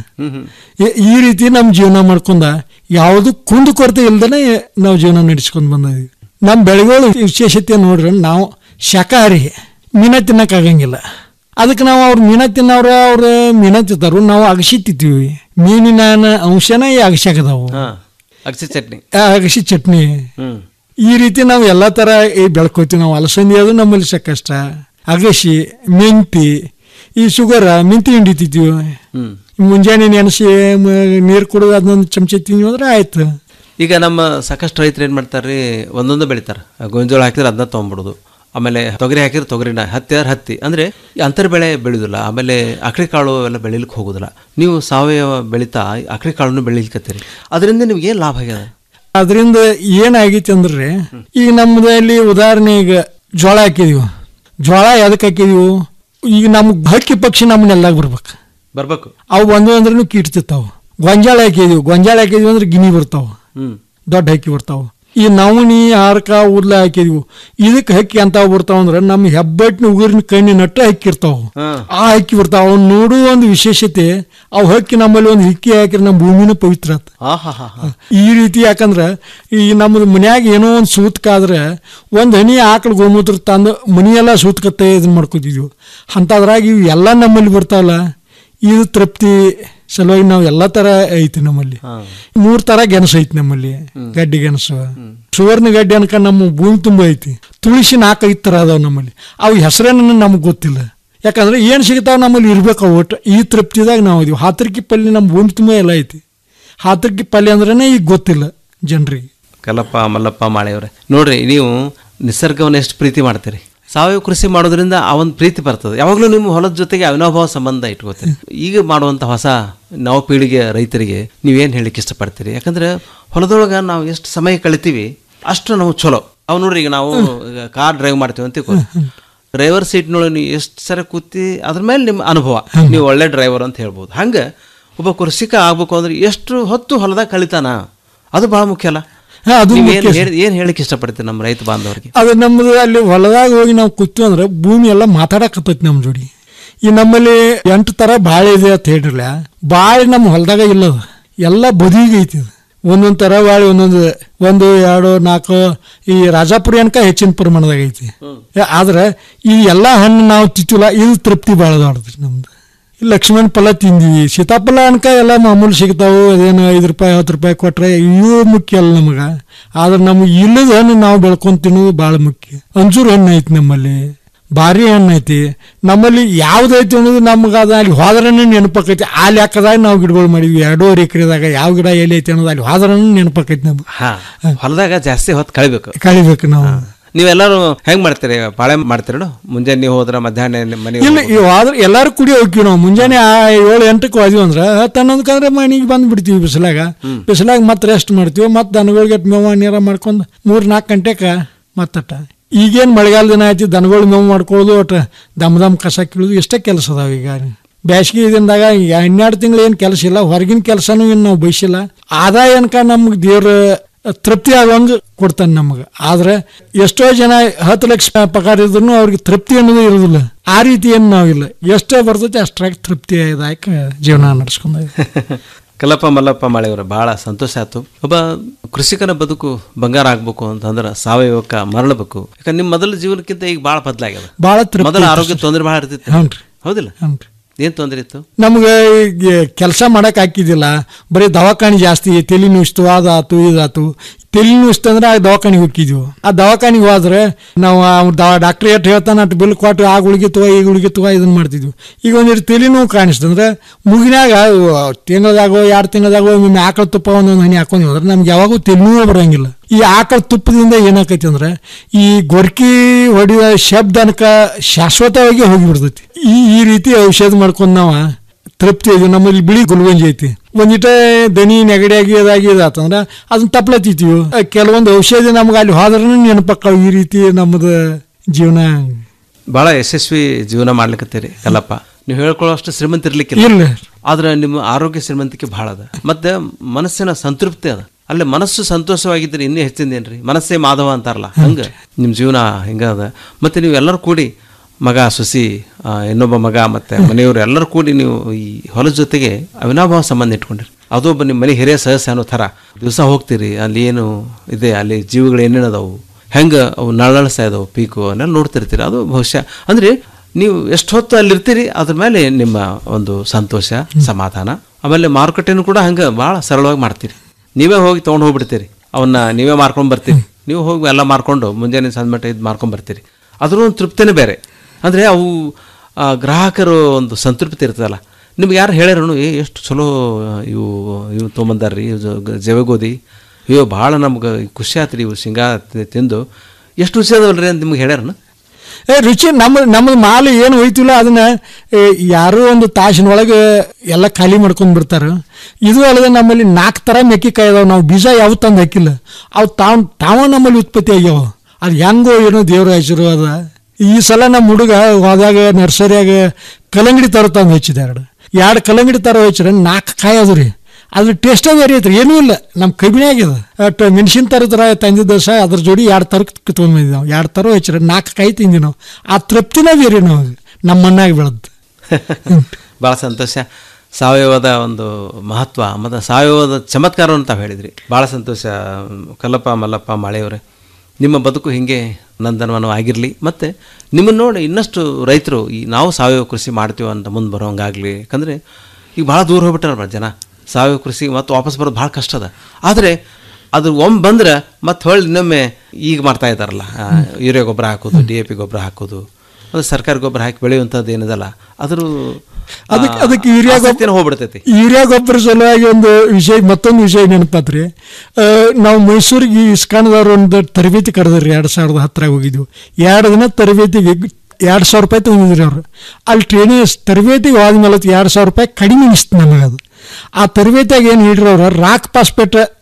S19: ಈ ರೀತಿ ನಮ್ಮ ಜೀವನ ಮಾಡ್ಕೊಂಡ ಯಾವುದು ಕುಂದು ಕೊರತೆ ಇಲ್ದನೆ ನಾವು ಜೀವನ ನಡೆಸ್ಕೊಂಡ್ ಬಂದಿದ್ವಿ ನಮ್ಮ ಬೆಳೆಗಳು ವಿಶೇಷತೆ ನೋಡ್ರಿ ನಾವು ಶಾಕಾಹಾರಿ ಮೀನ ತಿನ್ನಕ್ಕಾಗಂಗಿಲ್ಲ ಅದಕ್ಕೆ ನಾವು ಅವ್ರು ಮೀನ ತಿನ್ನವ್ರ ಅವ್ರು ಮೀನ ತಿಂತಾರು ನಾವು ಅಗಸಿ ತಿಂತೀವಿ ಮೀನಿನ ಅಂಶನ ಈ ಅಗಸ್ಯಾಕದಾವು
S18: ಹಾ ಅಗಸಿ ಚಟ್ನಿ
S19: ಆ ಅಗಸಿ ಚಟ್ನಿ
S18: ಹ್ಮ್
S19: ಈ ರೀತಿ ನಾವು ಎಲ್ಲ ಥರ ಈ ಬೆಳ್ಕೊತೀವಿ ನಾವು ಅಲಸಂದಿ ಅದು ನಮ್ಮಲ್ಲಿ ಸಾಕಷ್ಟ ಅಗಸಿ ಮೆಂತಿ ಈ ಶುಗರ ಮೆಂತಿ ಹಿಂಡಿ ತಿಂತೀವಿ
S18: ಹ್ಮ್
S19: ಮುಂಜಾನೆ ನೆನೆಸಿ ನೀರು ಕುಡಿದು ಅದನ್ನೊಂದು ಚಮಚ ತಿಂದ್ವಿ ಅಂದ್ರೆ ಆಯ್ತು
S18: ಈಗ ನಮ್ಮ ಸಾಕಷ್ಟು ರೈತರು ಏನು ಮಾಡ್ತಾರೆ ಒಂದೊಂದು ಬೆಳಿತಾರೆ ಗೋಂಜೋಳ ಹಾಕಿದ್ರೆ ಅದನ್ನ ತೊಗೊಂಬಿಡೋದು ಆಮೇಲೆ ತೊಗರಿ ಹಾಕಿದ್ರೆ ತೊಗರಿನ ಹತ್ತಿ ಆದ್ರೆ ಹತ್ತಿ ಅಂದರೆ ಅಂತರ ಬೆಳೆ ಬೆಳೆಯೋದಿಲ್ಲ ಆಮೇಲೆ ಆಕಳಿ ಕಾಳು ಎಲ್ಲ ಬೆಳಿಲಿಕ್ಕೆ ಹೋಗೋದಿಲ್ಲ ನೀವು ಸಾವಯವ ಬೆಳೀತಾ ಆಕಳಿ ಕಾಳನ್ನು ಬೆಳಿಲಿಕ್ಕತ್ತೀರಿ ಅದರಿಂದ ನಿಮ್ಗೆ ಏನು ಲಾಭ ಆಗ್ಯದ
S19: ಅದರಿಂದ ಏನಾಗೈತಿ ಅಂದ್ರೆ ಈಗ ನಮ್ಮದಲ್ಲಿ ಉದಾಹರಣೆ ಈಗ ಜೋಳ ಹಾಕಿದೀವಿ ಜೋಳ ಎದಕ್ಕೆ ಹಾಕಿದೀವಿ ಈಗ ನಮ್ಗೆ ಹಕ್ಕಿ ಪಕ್ಷಿ ನಮ್ಮನ್ನೆಲ್ಲಾಗ ಬರ್ಬೇಕು
S18: ಬರ್ಬೇಕು
S19: ಅವು ಬಂದು ಅಂದ್ರೂ ಕೀಡ್ತಿರ್ತಾವ ಗೊಂಜಾಳ ಹಾಕಿದೀವಿ ಗೊಂಜಾಳ ಹಾಕಿದೀವಿ ಅಂದ್ರೆ ಗಿನಿ ಬರ್ತಾವ
S18: ಹ್ಮ್
S19: ದೊಡ್ಡ ಹಕ್ಕಿ ಬರ್ತಾವ ಈ ನವಣಿ ಹಾರ್ಕ ಉದ್ಲ ಹಾಕಿದ್ವು ಇದಕ್ಕೆ ಹಕ್ಕಿ ಅಂತ ಬರ್ತಾವ ಅಂದ್ರೆ ನಮ್ಮ ಹೆಬ್ಬಟ್ಟಿನ ಉಗುರಿನ ಕಣ್ಣಿನ ನಟ್ಟ ಹಕ್ಕಿ ಇರ್ತಾವ ಆ ಹಕ್ಕಿ ಬರ್ತಾವ ಅವ್ನು ನೋಡುವ ಒಂದು ವಿಶೇಷತೆ ಅವು ಹಕ್ಕಿ ನಮ್ಮಲ್ಲಿ ಒಂದು ಹಿಕ್ಕಿ ಹಾಕಿದ್ರೆ ನಮ್ಮ ಭೂಮಿನ ಪವಿತ್ರ ಆತ್.
S18: ಆ ಹಾ ಹಾ ಹಾ
S19: ಈ ರೀತಿ ಯಾಕಂದ್ರೆ ಈ ನಮ್ಮದು ಮನ್ಯಾಗ ಏನೋ ಒಂದು ಸೂತ್ಕಾದ್ರೆ ಒಂದು ಹನಿ ಆಕಳು ಗೋಮೂತ್ರ ತಂದು ಮನೆಯೆಲ್ಲ ಸೂತ್ಕತ್ತೆ ಇದನ್ನ ಮಾಡ್ಕೊತಿದ್ವಿ ಅಂಥದ್ರಾಗ ಇವು ಎಲ್ಲ ನಮ್ಮಲ್ಲಿ ಬರ್ತಾವಲ್ಲ ಇದು ತೃಪ್ತಿ ಸಲುವಾಗಿ ನಾವು ಎಲ್ಲ ಥರ ಐತಿ ನಮ್ಮಲ್ಲಿ ಮೂರು ಥರ ಗೆಣಸು ಐತಿ ನಮ್ಮಲ್ಲಿ ಗಡ್ಡಿ ಗೆಣಸು ಸುವರ್ಣ ಗಡ್ಡಿ ಅನ್ಕ ನಮ್ಮ ಭೂಮಿ ತುಂಬ ಐತಿ ತುಳಸಿ ನಾಲ್ಕೈದು ಥರ ಅದಾವ ನಮ್ಮಲ್ಲಿ ಅವು ಹೆಸರೇನ ನಮಗೆ ಗೊತ್ತಿಲ್ಲ ಯಾಕಂದ್ರೆ ಏನು ಸಿಗ್ತಾವ ನಮ್ಮಲ್ಲಿ ಇರ್ಬೇಕು ಅವು ಒಟ್ಟು ಈ ತೃಪ್ತಿದಾಗ ನಾವು ಇದೀವಿ ಹಾತರ್ಕಿ ಪಲ್ಯ ನಮ್ಮ ಭೂಮಿ ತುಂಬ ಎಲ್ಲ ಐತಿ ಹಾತರ್ಕಿ ಪಲ್ಯ ಅಂದ್ರೇನೆ ಈಗ ಗೊತ್ತಿಲ್ಲ ಜನರಿಗೆ
S18: ಕಲ್ಲಪ್ಪ ಮಲ್ಲಪ್ಪ ಮಾಳೆಯವರೇ ನೋಡ್ರಿ ನೀವು ನಿಸರ್ಗವನ್ನು ಎಷ್ಟು ಪ್ರೀತಿ ಮಾಡ್ತೀರಿ ಸಾವಯವ ಕೃಷಿ ಮಾಡೋದ್ರಿಂದ ಆ ಒಂದು ಪ್ರೀತಿ ಬರ್ತದೆ ಯಾವಾಗಲೂ ನಿಮ್ಮ ಹೊಲದ ಜೊತೆಗೆ ಅವಿನಾಭಾವ ಸಂಬಂಧ ಇಟ್ಕೋತೀರಿ ಈಗ ಮಾಡುವಂಥ ಹೊಸ ನವ ಪೀಳಿಗೆ ರೈತರಿಗೆ ನೀವೇನು ಹೇಳಲಿಕ್ಕೆ ಇಷ್ಟಪಡ್ತೀರಿ ಯಾಕಂದ್ರೆ ಹೊಲದೊಳಗೆ ನಾವು ಎಷ್ಟು ಸಮಯ ಕಳಿತೀವಿ ಅಷ್ಟು ನಾವು ಚಲೋ ಅವು ನೋಡ್ರಿ ಈಗ ನಾವು ಕಾರ್ ಡ್ರೈವ್ ಮಾಡ್ತೀವಿ ಅಂತ ತಿಳ್ಕೊ. ಡ್ರೈವರ್ ಸೀಟ್ನೊಳಗೆ ನೀವು ಎಷ್ಟು ಸರಿ ಕೂತಿ ಅದ್ರ ಮೇಲೆ ನಿಮ್ಮ ಅನುಭವ ನೀವು ಒಳ್ಳೆ ಡ್ರೈವರ್ ಅಂತ ಹೇಳ್ಬೋದು ಹಂಗೆ ಒಬ್ಬ ಕೃಷಿಕ ಆಗ್ಬೇಕು ಅಂದ್ರೆ ಎಷ್ಟು ಹೊತ್ತು ಹೊಲದಾಗ ಕಳಿತಾನ ಅದು ಬಹಳ ಮುಖ್ಯ ಅಲ್ಲ
S19: ಹಾ, ಅದು
S18: ನೀವ್
S19: ಮುಖ್ಯ
S18: ಏನ್
S19: ಸರ್.
S18: ಹೇಳಿ- ಏನ್ ಹೇಳಿಕ್ ಇಷ್ಟಪಡ್ತೀರಿ ನಮ್ಮ ರೈತ ಬಾಂಧವರಿಗೆ
S19: ಅದು ನಮ್ಮದು ಅಲ್ಲಿ ಹೊಲದಾಗ ಹೋಗಿ ನಾವು ಕೂತೀವಿ ಅಂದ್ರೆ ಭೂಮಿ ಎಲ್ಲ ಮಾತಾಡಕತ್ತೈತಿ ನಮ್ಮ ಜೋಡಿ ಈ ನಮ್ಮಲ್ಲಿ ಎಂಟು ತರ ಬಾಳೆ ಇದೆ ಅಂತ ಹೇಳಿರಲ್ಲ ಬಾಳೆ ನಮ್ಮ ಹೊಲದಾಗ ಇಲ್ಲದ ಎಲ್ಲ ಬದಿಗೆ ಐತಿ ಅದು. ಒಂದೊಂದು ತರ ಬಾಳೆ ಒಂದೊಂದು ಒಂದು ಎರಡು ನಾಲ್ಕು ಈ ರಾಜಾಪುರಿ ಅನ್ಕ ಹೆಚ್ಚಿನ ಪ್ರಮಾಣದಾಗ ಐತಿ ಯಾ- ಆದ್ರೆ ಈ ಎಲ್ಲ ಹಣ್ಣು ನಾವು ತಿತ್ತಿಲ್ಲ ಇದು ತೃಪ್ತಿ ಭಾಳ ದೊಡ್ಡದು ನಮ್ದು ಈ ಲಕ್ಷ್ಮಣ ಫಲ ತಿಂದಿವಿ ಸೀತಾಫಲ ಅನ್ಕ ಎಲ್ಲ ಮಾಮೂಲು ಸಿಗ್ತಾವು ಅದೇನು ಐದು ರೂಪಾಯಿ ಹತ್ತು ರೂಪಾಯಿ ಕೊಟ್ರೆ ಇವು ಮುಖ್ಯ ಅಲ್ಲ ನಮಗೆ ಆದ್ರೆ ನಮ್ಗೆ ಇಲ್ಲದ ಹಣ್ಣು ನಾವು ಬೆಳ್ಕೊಂಡ್ ತಿನ್ನೋದು ಭಾಳ ಮುಖ್ಯ ಅಂಜೂರು ಹಣ್ಣು ಐತಿ ನಮ್ಮಲ್ಲಿ ಭಾರಿ ಹಣ್ಣು ಐತಿ ನಮ್ಮಲ್ಲಿ ಯಾವ್ದೈತಿ ಅನ್ನೋದು ನಮ್ಗೆ ಅದು ಅಲ್ಲಿ ಹೋದ್ರನೇ ನೆನಪಾಕೈತಿ ಆ ಲೆಕ್ಕದಾಗ ನಾವು ಗಿಡಗಳು ಮಾಡಿದ್ವಿ ಎರಡೂವರೆ ಎಕರೆದಾಗ ಯಾವ ಗಿಡ ಎಲ್ಲಿ ಐತಿ ಅನ್ನೋದು ಅಲ್ಲಿ ಹೋದ್ರನೇ ನೆನಪಾಕೈತಿ ನಮ್ಗೆ
S18: ಹಾ ಹೊಲದಾಗ ಜಾಸ್ತಿ ಹೊತ್ತು ಕಳಿಬೇಕು
S19: ಕಳಿಬೇಕು ನಾವು
S18: ನೀವೆಲ್ಲರೂ ಹೆಂಗ್ ಮಾಡ್ತೀರಿ ಬಾಳೆ ಮಾಡ್ತೀರ ಮುಂಜಾನೆ ನೀವು ಹೋದ್ರ ಮಧ್ಯಾಹ್ನ ಮನೆ
S19: ಇಲ್ಲ ಇವ್ ಆದ್ರೆ ಎಲ್ಲಾರು ಕುಡಿ ಹೋಗ್ತೀವಿ ನಾವು ಮುಂಜಾನೆ ಆ ಏಳು ಎಂಟಕ್ಕೆ ಹೋದ್ವಿ ಅಂದ್ರೆ ಹತ್ತು ಹನ್ನೊಂದಕ್ಕಂದ್ರೆ ಮನೆಗೆ ಬಂದು ಬಿಡ್ತೀವಿ ಬಿಸಿಲಾಗ ಬಿಸಿಲಾಗ ಮತ್ತೆ ರೆಸ್ಟ್ ಮಾಡ್ತೀವಿ ಮತ್ತೆ ದನಗಳಿಗೆ ಮೇವ ನೀರ ಮಾಡ್ಕೊಂಡು ಮೂರು ನಾಲ್ಕು ಗಂಟೆಗೆ ಮತ್ತಟ ಈಗೇನು ಮಳೆಗಾಲ ದಿನ ಆಯ್ತು ದನಗಳು ಮೇವು ಮಾಡ್ಕೊಳ್ಳೋದು ಒಟ್ಟು ದಮ್ ದಮ್ ಕಸ ಕೀಳೋದು ಇಷ್ಟೇ ಕೆಲಸ ಅದಾವ ಈಗ ಬೇಸಿಗೆ ದಿನದಾಗ ಈಗ ಹನ್ನೆರಡು ತಿಂಗಳು ಏನು ಕೆಲಸ ಇಲ್ಲ ಹೊರಗಿನ ಕೆಲಸನೂ ಏನು ನಾವು ಬಯಸಿಲ್ಲ ಆದಾಯ ಅನ್ಕ ನಮ್ಗೆ ದೇವ್ರ ತೃಪ್ತಿ ಆಗೋಂಗೆ ಕೊಡ್ತಾನೆ ನಮಗೆ ಆದ್ರೆ ಎಷ್ಟೋ ಜನ ಹತ್ತು ಲಕ್ಷ ಪಗಾರ ಇದ್ರು ಅವ್ರಿಗೆ ತೃಪ್ತಿ ಅನ್ನೋದು ಇರೋದಿಲ್ಲ ಆ ರೀತಿ ಏನು ನಾವಿಲ್ಲ ಎಷ್ಟೋ ಬರ್ತೈತೆ ಅಷ್ಟಾಗಿ ತೃಪ್ತಿದಾಯಕ ಜೀವನ ನಡೆಸ್ಕೊಂಡ
S18: ಕಲ್ಲಪ್ಪ ಮಲ್ಲಪ್ಪ ಮಾಳೆಯವರ ಬಹಳ ಸಂತೋಷ ಆಯ್ತು ಒಬ್ಬ ಕೃಷಿಕನ ಬದುಕು ಬಂಗಾರ ಆಗ್ಬೇಕು ಅಂತಂದ್ರೆ ಸಾವಯವಕ್ಕ ಮರಳಬೇಕು ಯಾಕಂದ್ರೆ ನಿಮ್ಮ ಮೊದಲ ಜೀವನಕ್ಕಿಂತ ಈಗ ಬಹಳ ಬದಲಾಗ್ಯದ
S19: ಭಾಳ ತೃಪ್ತಿ
S18: ಮೊದಲ
S19: ಐತಿ
S18: ಆರೋಗ್ಯ
S19: ಸರ್.
S18: ತೊಂದರೆ ಬಹಳ ಇರ್ತಿತ್ತು
S19: ಹ್ಞೂನ್ರಿ.
S18: ಹೌದಿಲ್ಲ
S19: ಹ್ಞೂನ್ರಿ.
S18: ಏನ್ ತೊಂದರೆ ಇತ್ತು
S19: ನಮ್ಗೆ ಕೆಲಸ ಮಾಡಕ್ ಹಾಕಿದ್ದಿಲ್ಲ ಬರೀ ದವಾಖಾನೆ ಜಾಸ್ತಿ ತಲೆ ನುಯಿಸ್ತು ಅದಾತು ಇದಾತು ತಲೆ ನುಯಿಸ್ತು ಅಂದ್ರೆ ಆ ದವಾಖಾನಿಗೆ ಹೋಗಿದ್ವು ಆ ದವಾಖಾನಿಗೆ ಹೋದ್ರೆ ನಾವು ಡಾಕ್ಟರ್ ಎಷ್ಟು ಹೇಳ್ತಾನೆ ಅಷ್ಟು ಬಿಲ್ ಕೊಟ್ಟು ಆ ಗುಳಿಗೆ ತಗೋ ಈ ಗುಳಿಗೆ ತಗೋ ಇದನ್ನ ಮಾಡ್ತಿದ್ವಿ ಈಗ ಒಂದಿಟ್ಟು ತಲೆ ನೋವು ಕಾಣಿಸ್ತು ಅಂದ್ರೆ ಮುಗಿನಾಗ ತಿಂಗಳದಾಗೋ ಎರಡು ತಿಂಗಳದಾಗೋ ಒಮ್ಮೆ ಆಕಳ ತುಪ್ಪ ಒಂದೊಂದು ಹನಿ ಹಾಕೊಂಡಿವಿ ಅಂದ್ರೆ ನಮ್ಗೆ ಯಾವಾಗೂ ತಲೆ ನೋವು ಬರಂಗಿಲ್ಲ ಈ ಆಕಳ ತುಪ್ಪದಿಂದ ಏನಾಕೈತಿ ಅಂದ್ರೆ ಈ ಗೊರ್ಕಿ ಹೊಡಿದ ಶಬ್ದ ಅನ್ಕ ಶಾಶ್ವತವಾಗಿ ಹೋಗಿಬಿಡ್ತೈತಿ ಈ ಈ ರೀತಿ ಔಷಧ ಮಾಡ್ಕೊಂಡು ನಾವು ತೃಪ್ತಿ ಇದೆ ನಮ್ಮಲ್ಲಿ ಬಿಳಿ ಗುಲ್ಗಂಜಿ ಐತಿ ಒಂದಿಟ ದನಿ ನೆಗಡಿಯಾಗಿ ಅದಾಗಿ ಇದಾತಂದ್ರೆ ಅದನ್ನ ತಪ್ಲತ್ತಿತ್ತೀವಿ ಕೆಲವೊಂದು ಔಷಧಿ ನಮ್ಗೆ ಅಲ್ಲಿ ಹೋದ್ರೂ ನೆನಪಕ್ಕಾವ ಈ ರೀತಿ ನಮ್ಮದು ಜೀವನ
S18: ಬಹಳ ಯಶಸ್ವಿ ಜೀವನ ಮಾಡ್ಲಿಕ್ಕತ್ತೀರಿ ಕಲ್ಲಪ್ಪ ನೀವು ಹೇಳ್ಕೊಳ್ಳೋಷ್ಟು ಶ್ರೀಮಂತ ಇರ್ಲಿಕ್ಕಿಲ್ಲ
S19: ಇಲ್ಲ.
S18: ಆದ್ರೆ ನಿಮ್ಮ ಆರೋಗ್ಯ ಶ್ರೀಮಂತಿಕೆ ಬಹಳ ಅದ ಮತ್ತೆ ಮನಸ್ಸಿನ ಸಂತೃಪ್ತಿ ಅದ ಅಲ್ಲೇ ಮನಸ್ಸು ಸಂತೋಷವಾಗಿದ್ರೆ ಇನ್ನೂ ಹೆಚ್ಚಿಂದೇನ್ರಿ ಮನಸ್ಸೇ ಮಾಧವ ಅಂತಾರಲ್ಲ ಹಂಗ ನಿಮ್ಮ ಜೀವನ ಹಿಂಗ ಅದ ಮತ್ತೆ ನೀವು ಎಲ್ಲರೂ ಕೂಡಿ ಮಗ ಸೊಸಿ ಆ, ಇನ್ನೊಬ್ಬ ಮಗ ಮತ್ತೆ ಮನೆಯವರು ಎಲ್ಲರೂ ಕೂಡಿ ನೀವು ಈ ಹೊಲದ ಜೊತೆಗೆ ಅವಿನಾಭಾವ ಸಂಬಂಧ ಇಟ್ಕೊಂಡಿರಿ ಅದೊಬ್ಬ ನಿಮ್ಮ ಮನೆ ಹಿರಿಯ ಸದಸ್ಯ ಅನ್ನೋ ಥರ ದಿವಸ ಹೋಗ್ತೀರಿ ಅಲ್ಲಿ ಏನು ಇದೆ ಅಲ್ಲಿ ಜೀವಗಳು ಏನೇನು ಅದಾವು ಹೆಂಗೆ ಅವು ನಳನಳಿಸ್ತಾ ಇದಾವೆ ಪೀಕು ಅವನ್ನೆಲ್ಲ ನೋಡ್ತಿರ್ತೀರಿ ಅದು ಬಹುಶಃ ಅಂದರೆ ನೀವು ಎಷ್ಟು ಹೊತ್ತು ಅಲ್ಲಿರ್ತೀರಿ ಅದ್ರ ಮೇಲೆ ನಿಮ್ಮ ಒಂದು ಸಂತೋಷ ಸಮಾಧಾನ ಆಮೇಲೆ ಮಾರುಕಟ್ಟೆನೂ ಕೂಡ ಹಂಗೆ ಭಾಳ ಸರಳವಾಗಿ ಮಾಡ್ತೀರಿ ನೀವೇ ಹೋಗಿ ತೊಗೊಂಡು ಹೋಗ್ಬಿಡ್ತೀರಿ ಅವನ್ನ ನೀವೇ ಮಾರ್ಕೊಂಡು ಬರ್ತೀರಿ ನೀವು ಹೋಗಿ ಎಲ್ಲ ಮಾರ್ಕೊಂಡು ಮುಂಜಾನೆ ಸಂಜೆ ಮಟ್ಟ ಇದು ಮಾರ್ಕೊಂಡು ಬರ್ತೀರಿ ಅದ್ರ ಒಂದು ತೃಪ್ತಿನೇ ಬೇರೆ ಅಂದರೆ ಅವು ಆ, ಗ್ರಾಹಕರು ಒಂದು ಸಂತೃಪ್ತಿ ಇರ್ತದಲ್ಲ ನಿಮ್ಗೆ ಯಾರು ಹೇಳ್ಯಾರನು ಏ ಎಷ್ಟು ಚಲೋ ಇವು ಇವು ತೊಗೊಂಬಂದಾರ್ರಿ ಇವು ಜ- ಜವೆಗೋದಿ ಅಯ್ಯೋ ಭಾಳ ನಮ್ಗೆ ಖುಷಿ ಆತ್ರಿ ಇವು ಶೇಂಗಾ ತಿ- ತಿಂದು ಎಷ್ಟು ರುಚಿ ಅದಾವಲ್ರಿ ಅಂತ ನಿಮ್ಗೆ ಹೇಳ್ಯಾರನು
S19: ಏ ರುಚಿ ನಮ್ಮ ನಮ್ಮದು ಮಾಲು ಏನು ಹೋಯ್ತಿಲ್ಲ ಅದನ್ನ ಏ, ಯಾರೋ ಒಂದು ತಾಸಿನೊಳಗೆ ಎಲ್ಲ ಖಾಲಿ ಮಾಡ್ಕೊಂಡು ಬಿಡ್ತಾರೆ ಇದು ಅಲ್ಲದೆ ನಮ್ಮಲ್ಲಿ ನಾಲ್ಕು ಥರ ಮೆಕ್ಕಿಕಾಯಿ ಅದಾವ ನಾವು ಬೀಜ ಯಾವ ತಂದು ಹಾಕಿಲ್ಲ ಅವು ತಾವ್ ತಾವ ನಮ್ಮಲ್ಲಿ ಉತ್ಪತ್ತಿ ಆಗ್ಯಾವ ಅದು ಹೆಂಗೋ ಏನೋ ದೇವ್ರ ಹೆಸರು ಅದ ಈ ಸಲ ನಮ್ಮ ಹುಡುಗ ಹೋದಾಗ ನರ್ಸರಿಯಾಗ ಕಲ್ಲಂಗಡಿ ತರ ತಂದು ಹಚ್ಚಿದ ಎರಡು ಎರಡು ಕಲ್ಲಂಗಡಿ ತರ ಹಚ್ಚಿರ ನಾಲ್ಕು ಕಾಯಿ ಅದು ರೀ ಅದ್ರ ಟೇಸ್ಟೇ ಬೇರೆ ಐತ್ರಿ ಏನೂ ಇಲ್ಲ ನಮ್ಮ ಕಬ್ಬಿನೇ ಆಗ್ಯದ ಅಟ್ ಮೆಣಸಿನ ತರ ತರ ತಂದಿದ್ದ ಸಹ ಅದ್ರ ಜೋಡಿ ಎರಡು ತರಕ್ಕೆ ತೊಗೊಂಡ್ಬಂದಿದ್ದು ನಾವು ಎರಡು ತರ ಹಚ್ಚಿರ ನಾಲ್ಕು ಕಾಯಿ ತಿಂದಿ ನಾವು ಆ ತೃಪ್ತಿನೇ ಬೇರೆ ನಾವು ನಮ್ಮ ಮಣ್ಣಾಗ ಬೆಳೆದು
S18: ಭಾಳ ಸಂತೋಷ ಸಾವಯವದ ಒಂದು ಮಹತ್ವ ಮತ್ತು ಸಾವಯವದ ಚಮತ್ಕಾರವನ್ನು ತಾವು ಹೇಳಿದ್ರಿ ಭಾಳ ಸಂತೋಷ ಕಲ್ಲಪ್ಪ ಮಲ್ಲಪ್ಪ ಮಾಳೆಯವರೇ ನಿಮ್ಮ ಬದುಕು ಹೀಗೆ ನಂದನವನ ಆಗಿರಲಿ ಮತ್ತು ನಿಮ್ಮನ್ನು ನೋಡಿ ಇನ್ನಷ್ಟು ರೈತರು ಈ ನಾವು ಸಾವಯವ ಕೃಷಿ ಮಾಡ್ತೀವಿ ಅಂತ ಮುಂದೆ ಬರೋಂಗಾಗಲಿ ಯಾಕಂದರೆ ಈಗ ಭಾಳ ದೂರ ಹೋಗ್ಬಿಟ್ಟಾರ ಜನ ಸಾವಯವ ಕೃಷಿ ಮತ್ತು ವಾಪಸ್ ಬರೋದು ಭಾಳ ಕಷ್ಟ ಅದ ಆದರೆ ಅದು ಒಮ್ಮೆ ಬಂದ್ರೆ ಮತ್ತೆ ಹೊಳ್ಳಿ ಇನ್ನೊಮ್ಮೆ ಈಗ ಮಾಡ್ತಾ ಇದ್ದಾರಲ್ಲ ಆ, ಯೂರಿಯಾ ಗೊಬ್ಬರ ಹಾಕೋದು ಡಿ ಎ ಪಿ ಗೊಬ್ಬರ ಹಾಕೋದು ಅದು ಸರ್ಕಾರಿ ಗೊಬ್ಬರ ಹಾಕಿ ಬೆಳೆಯುವಂಥದ್ದು ಏನದಲ್ಲ ಅದ್ರ
S19: ಅದಕ್ಕೆ ಅದಕ್ಕೆ ಯೂರಿಯಾ
S18: ಆಸಕ್ತಿನೇ ಹೋಗ್ಬಿಡ್ತೈತಿ
S19: ಯೂರಿಯಾ ಗೊಬ್ಬರ ಸಲುವಾಗಿ ಒಂದು ವಿಷಯ ಮತ್ತೊಂದು ವಿಷಯ ನೆನಪಾತ್ರಿ ಆ, ನಾವು ಮೈಸೂರಿಗೆ ಇಸ್ಕಾನದವ್ರು ಒಂದು ತರಬೇತಿ ಕರೆದ್ರಿ ಎರಡು ಸಾವಿರದ ಹತ್ತರಾಗ ಹೋಗಿದ್ವಿ ಎರಡು ದಿನ ತರಬೇತಿಗೆ ಎರಡು ಸಾವಿರ ರೂಪಾಯಿ ತೊಗೊಂಡಿದ್ರಿ ಅವರು ಅಲ್ಲಿ ಟ್ರೈನಿಂಗ್ ತರಬೇತಿಗೆ ಹೋದ್ಮೇಲೆ ಎರಡು ಸಾವಿರ ರೂಪಾಯಿ ಕಡಿಮೆ ಅನಿಸ್ತು ನಮಗೆ ಅದು ಆ ತರಬೇತಿಯಾಗ ಏನು ಹಿಡ್ರಿ ಅವ್ರು ರಾಕ್ ಪಾಸ್ಪೇಟ್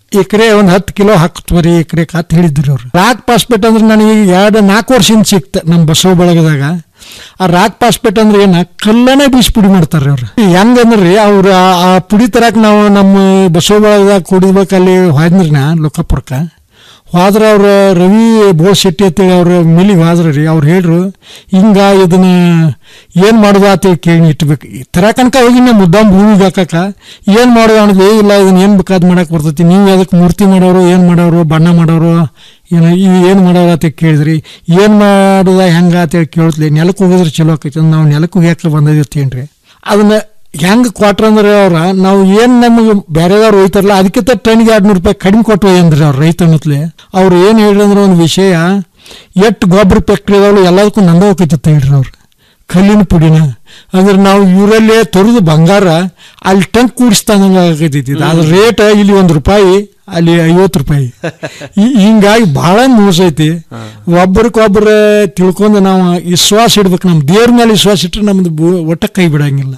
S19: ಎಕರೆ ಒಂದು ಹತ್ತು ಕಿಲೋ ಹಾಕ್ತವ್ರಿ ಎಕರೆ ಅಂತ ಹೇಳಿದ್ರು ಅವ್ರು ರಾಕ್ ಪಾಸ್ಪೇಟ್ ಅಂದ್ರೆ ನನಗೆ ಎರಡು ನಾಲ್ಕು ವರ್ಷದಿಂದ ಸಿಕ್ತ ನಮ್ಮ ಬಸವ ಬಳಗದಾಗ ಆ ರಾಕ್ ಪಾಸ್ಪೇಟ್ ಅಂದ್ರೆ ಏನ ಕಲ್ಲನೇ ಬೀಸಿ ಪುಡಿ ಮಾಡ್ತಾರ್ರಿ ಅವ್ರು ಹೆಂಗಂದ್ರಿ ಅವ್ರು ಆ- ಆ ಪುಡಿ ತರಕ್ ನಾವು ನಮ್ಮ ಬಸವ ಬಳಗದಾಗ ಕುಡಿಬೇಕಲ್ಲಿ ಹೋದ್ರಿ ಲೋಕಾಪುರಕ್ಕ ಹೋದ್ರ ಅವ್ರ ರವಿ ಬೋಳ್ ಶೆಟ್ಟಿ ಅಂತೇಳಿ ಅವ್ರ ಮಿಲಿಗೆ ಹೋದ್ರ ರೀ ಅವ್ರು ಹೇಳ್ರು ಹಿಂಗ ಇದನ್ನ ಏನ್ ಮಾಡೋದು ಅಂತೇಳಿ ಕೇಳಿ ಇಟ್ಬೇಕು ತರಕನಕ ಹೋಗಿ ನಾ ಮುದ್ದಾಮ್ ಭೂಮಿಗೆ ಹಾಕಕ್ಕ ಏನ್ ಮಾಡೋದು ಅನ್ನೋದು ಇಲ್ಲ ಇದನ್ನ ಏನ್ ಬೇಕಾದ್ ಮಾಡಕ್ ಬರ್ತೈತಿ ನೀವು ಅದಕ್ಕೆ ಮೂರ್ತಿ ಮಾಡೋರು ಏನ್ ಮಾಡೋರು ಬಣ್ಣ ಮಾಡೋರು ಏನು ಇವು ಏನು ಮಾಡೋರು ಅಂತ ಕೇಳಿದ್ರಿ ಏನ್ ಮಾಡೋದ ಹೆಂಗ ಅಂತೇಳಿ ಕೇಳಿದ್ಲಿ ನೆಲಕ್ಕೆ ಹೋಗಿದ್ರೆ ಚಲೋ ಆಕೈತಿ ಅಂದ್ ನಾವು ನೆಲಕ್ಕೆ ಹೋಗ್ಯಾಕ ಬಂದಿರ್ತೇನ್ರಿ ಅದನ್ನ ಹೆಂಗ್ ಕ್ವಾಟ್ರ್ ಅಂದ್ರೆ ಅವ್ರ ನಾವು ಏನ್ ನಮಗೆ ಬೇರೆದವ್ರು ಒಯ್ತಾರಲ್ಲ ಅದಕ್ಕಿಂತ ಟನ್ಗೆ ಎರಡು ನೂರು ರೂಪಾಯಿ ಕಡಿಮೆ ಕೊಟ್ಟು ಒಯ್ಯಂದ್ರಿ ಅವ್ರು ರೈತ ಅನ್ನತ್ಲೆ ಅವ್ರು ಏನು ಹೇಳಿದ್ರೆ ಒಂದು ವಿಷಯ ಎಷ್ಟು ಗೊಬ್ಬರ ಫ್ಯಾಕ್ಟ್ರಿ ಅದಾವಲ್ಲ ಎಲ್ಲದಕ್ಕೂ ನಂದ ಹೋಗ್ತೈತಿ ಹೇಳ್ರಿ ಅವ್ರು ಕಲ್ಲಿನ ಪುಡಿನ ಅಂದ್ರೆ ನಾವು ಇವರಲ್ಲೇ ತೊರೆದು ಬಂಗಾರ ಅಲ್ಲಿ ಟಂಕ್ ಕೂಡಿಸ್ತಾನಂಗ ಆಗತೈತಿ ಇದು. ಅದ್ರ ರೇಟ್ ಇಲ್ಲಿ ಒಂದು ರೂಪಾಯಿ ಅಲ್ಲಿ ಐವತ್ತು ರೂಪಾಯಿ ಈ- ಹಿಂಗಾಗಿ ಬಹಳ ಮೋಸ ಐತಿ ಒಬ್ಬರಿಗೊಬ್ಬರ ತಿಳ್ಕೊಂಡು ನಾವು ವಿಶ್ವಾಸ ಇಡ್ಬೇಕು ನಮ್ಮ ದೇವ್ರ ಮೇಲೆ ವಿಶ್ವಾಸ ಇಟ್ರೆ ನಮ್ದು ಬು- ಒಟ್ಟ ಕೈ ಬಿಡಂಗಿಲ್ಲ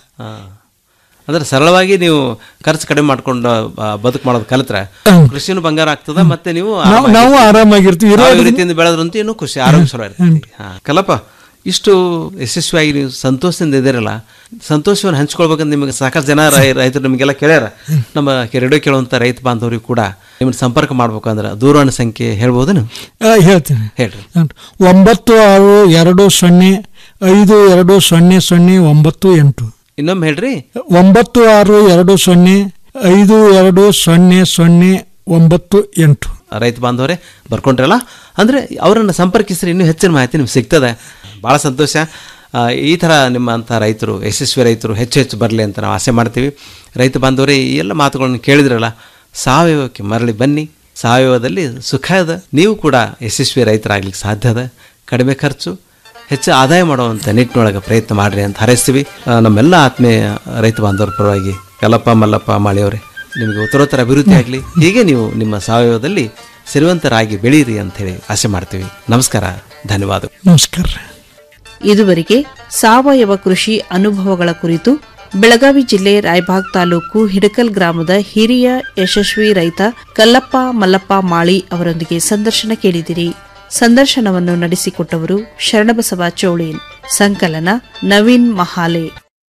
S18: ಅಂದ್ರೆ ಸರಳವಾಗಿ ನೀವು ಖರ್ಚು ಕಡಿಮೆ ಮಾಡ್ಕೊಂಡು ಆ, ಬದುಕು ಮಾಡೋದು ಕಲಿತ್ರೆ ಕೃಷಿನೂ ಬಂಗಾರ ಆಗ್ತದ ಮತ್ತೆ ನೀವು
S19: ನಾವು-
S18: ಆರಾಮಾಗಿ
S19: ನಾವು
S18: ಇರ್ತೀರಿ.
S19: ಆರಾಮಾಗಿರ್ತೀವಿ.
S18: ಯಾವ
S19: ಇರೋದ್ರಿಂದ-
S18: ರೀತಿಯಿಂದ ಬೆಳೆದ್ರಂತೂ ಇನ್ನೂ ಖುಷಿ ಆರೋಗ್ಯ ಚಲೋ ಇರ್ತೈತಿ ಹಾ. ಕಲ್ಲಪ್ಪ ಇಷ್ಟು ಯಶಸ್ವಿಯಾಗಿ ನೀವು ಸಂತೋಷದಿಂದ ಇದ್ದೀರಲ್ಲ ಸಂತೋಷವನ್ನು ಹಂಚ್ಕೊಳ್ಬೇಕಂತ ನಿಮಗೆ ಸಾಕಷ್ಟು ಜನ ರೈ- ರೈತರು ನಿಮಗೆಲ್ಲ ಕೇಳ್ಯಾರ ನಮ್ಮ ರೇಡಿಯೋ ಕೇಳುವಂಥ ರೈತ ಬಾಂಧವರಿಗೂ ಕೂಡ ನಿಮ್ಮನ್ನ ಸಂಪರ್ಕ ಮಾಡ್ಬೇಕಂದ್ರೆ ದೂರವಾಣಿ ಸಂಖ್ಯೆ ಹೇಳ್ಬೋದೇನು
S19: ಆ, ಹೇಳ್ತೀನಿ
S18: ಹೇಳ್ರಿ
S19: ಒಂಬತ್ತು ಆರು ಎರಡು ಸೊನ್ನೆ ಐದು ಎರಡು ಸೊನ್ನೆ ಸೊನ್ನೆ ಒಂಬತ್ತು ಎಂಟು
S18: ಇನ್ನೊಮ್ಮೆ ಹೇಳ್ರಿ
S19: ಒಂಬತ್ತು ಆರು ಎರಡು ಸೊನ್ನೆ ಐದು ಎರಡು ಸೊನ್ನೆ ಸೊನ್ನೆ ಒಂಬತ್ತು ಎಂಟು
S18: ರೈತ ಬಾಂಧವರೇ ಬರ್ಕೊಂಡ್ರಲ್ಲ ಅಂದರೆ ಅವರನ್ನು ಸಂಪರ್ಕಿಸಿದ್ರೆ ಇನ್ನೂ ಹೆಚ್ಚಿನ ಮಾಹಿತಿ ನಿಮ್ಗೆ ಸಿಗ್ತದೆ ಭಾಳ ಸಂತೋಷ ಆ, ಈ ಥರ ನಿಮ್ಮಂಥ ರೈತರು ಯಶಸ್ವಿ ರೈತರು ಹೆಚ್ಚು ಹೆಚ್ಚು ಬರಲಿ ಅಂತ ನಾವು ಆಸೆ ಮಾಡ್ತೀವಿ ರೈತ ಬಾಂಧವರೇ ಈ ಎಲ್ಲ ಮಾತುಗಳನ್ನು ಕೇಳಿದ್ರಲ್ಲ ಸಾವಯವಕ್ಕೆ ಮರಳಿ ಬನ್ನಿ ಸಾವಯವದಲ್ಲಿ ಸುಖ ಅದ ನೀವು ಕೂಡ ಯಶಸ್ವಿ ರೈತರಾಗ್ಲಿಕ್ಕೆ ಸಾಧ್ಯ ಅದ ಕಡಿಮೆ ಖರ್ಚು ಹೆಚ್ಚು ಆದಾಯ ಮಾಡುವಂಥ ನಿಟ್ಟಿನೊಳಗೆ ಪ್ರಯತ್ನ ಮಾಡಿರಿ ಅಂತ ಹಾರೈಸ್ತೀವಿ ಆ, ನಮ್ಮೆಲ್ಲ ಆತ್ಮೀಯ ರೈತ ಬಾಂಧವರ ಪರವಾಗಿ ಕಲ್ಲಪ್ಪ ಮಲ್ಲಪ್ಪ ಮಾಳಿಯವರೇ ನಿಮಗೆ ಉತ್ತರೋತ್ತರ ಅಭಿವೃದ್ಧಿ ಆಗಲಿ ಹೀಗೆ ನೀವು ನಿಮ್ಮ ಸಾವಯವದಲ್ಲಿ ಸಿರಿವಂತರಾಗಿ ಬೆಳೀರಿ ಅಂತ ಹೇಳಿ ಆಸೆ ಮಾಡ್ತೀವಿ ನಮಸ್ಕಾರ ಧನ್ಯವಾದ
S19: ನಮಸ್ಕಾರ
S17: ಇದುವರೆಗೆ ಸಾವಯವ ಕೃಷಿ ಅನುಭವಗಳ ಕುರಿತು ಬೆಳಗಾವಿ ಜಿಲ್ಲೆ ರಾಯಬಾಗ್ ತಾಲೂಕು ಹಿಡಕಲ್ ಗ್ರಾಮದ ಹಿರಿಯ ಯಶಸ್ವಿ ರೈತ ಕಲ್ಲಪ್ಪ ಮಲ್ಲಪ್ಪ ಮಾಳಿ ಅವರೊಂದಿಗೆ ಸಂದರ್ಶನ ಕೇಳಿದಿರಿ ಸಂದರ್ಶನವನ್ನು ನಡೆಸಿಕೊಟ್ಟವರು ಶರಣಬಸವ ಚೋಳೇನ್ ಸಂಕಲನ ನವೀನ್ ಮಹಾಲೆ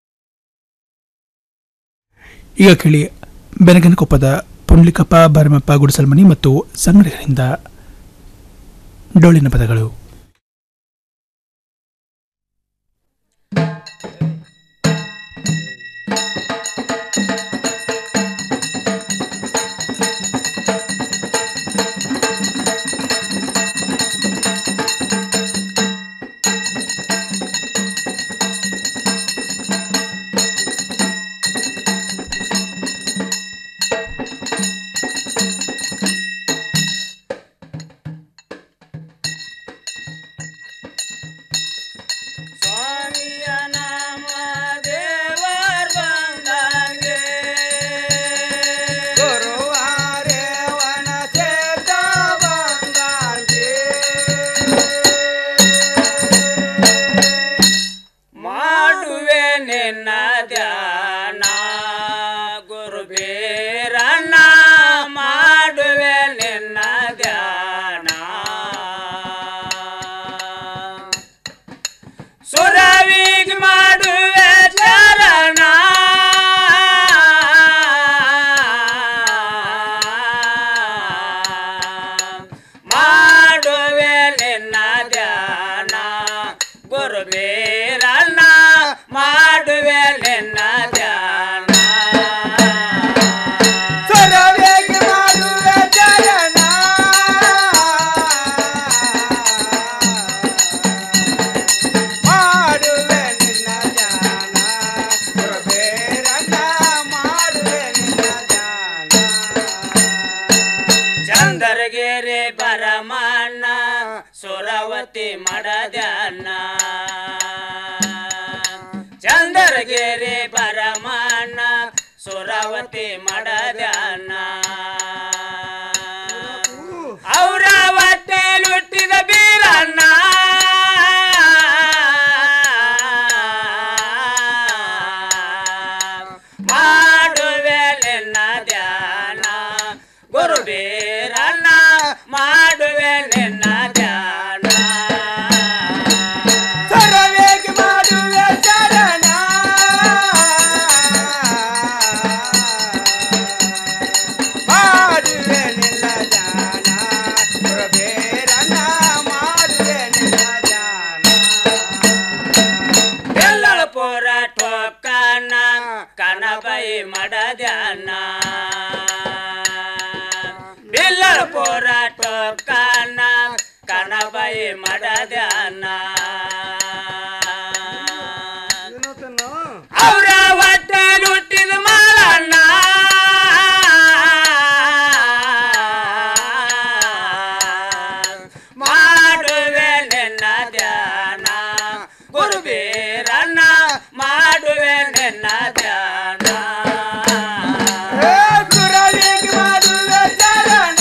S1: ಈಗ ಕೇಳಿ ಬೆನಗನಕೊಪ್ಪದ ಪುಂಡ್ಲಿಕಪ್ಪ ಭರಮಪ್ಪ ಗುಡಿಸಲ್ಮನಿ ಮತ್ತು ಸಂಗಡಿಗರಿಂದ ಡೊಳ್ಳಿನ ಪದಗಳು
S15: ಮಾಡುವೆ ನಿನ್ನ ಧ್ಯಾನ ಗುರುಬೀರಣ್ಣ ಮಾಡುವೆ ನಿನ್ನ ಧ್ಯಾನ ಸುರವಿಗ್ ಮಾಡುವೆ ಚರಣ ಮಾಡುವೆ ನಿನ್ನ ಧ್ಯಾನ ಗುರುಬೀರಣ್ಣ ಮಾಡುವೆ ನಿನ್ನ ಧ್ಯಾನ ಸುರವಿಗ್ ಮಾಡುವೆ ಚರಣ ಮಾಡುವೆ ನಿನ್ನ ಧ್ಯಾನ ಗುರುಬೀರಣ್ಣ ಮಾಡುವೆ ನಿನ್ನ ಧ್ಯಾನ ಚಂದರಗಿರಿ ಪರಮಾನ್ನ ಸುರವತಿ ಮಡದ್ಯಾನ ಚಂದರಗಿರಿ ಪರಮಾನ್ನ ಸುರವತಿ ಮಡದ್ಯಾನ ಅವರ ಹೊಟ್ಟೆ ಹುಟ್ಟಿದ ಬೀರಣ್ಣ ಮಾಡುವೆ ನಿನ್ನ ಧ್ಯಾನ ಗುರುಬಿ ಪೋರ ಟೊಕ್ಕನ ಕಣಬಾಯಿ ಮಡದ್ಯಾನ ಅವರ ಹೊಟ್ಟೆ ಹುಟ್ಟಿದ ಮಾಲಣ್ಣ ಮಾಡುವೆ ನಿನ್ನ ಧ್ಯಾನ ಗುರುಬೀರಣ್ಣ ಮಾಡುವೆ ನಿನ್ನ ಧ್ಯಾನ ಗುರವಿಗೆ ಮಾಡುವೆ ಚರಣ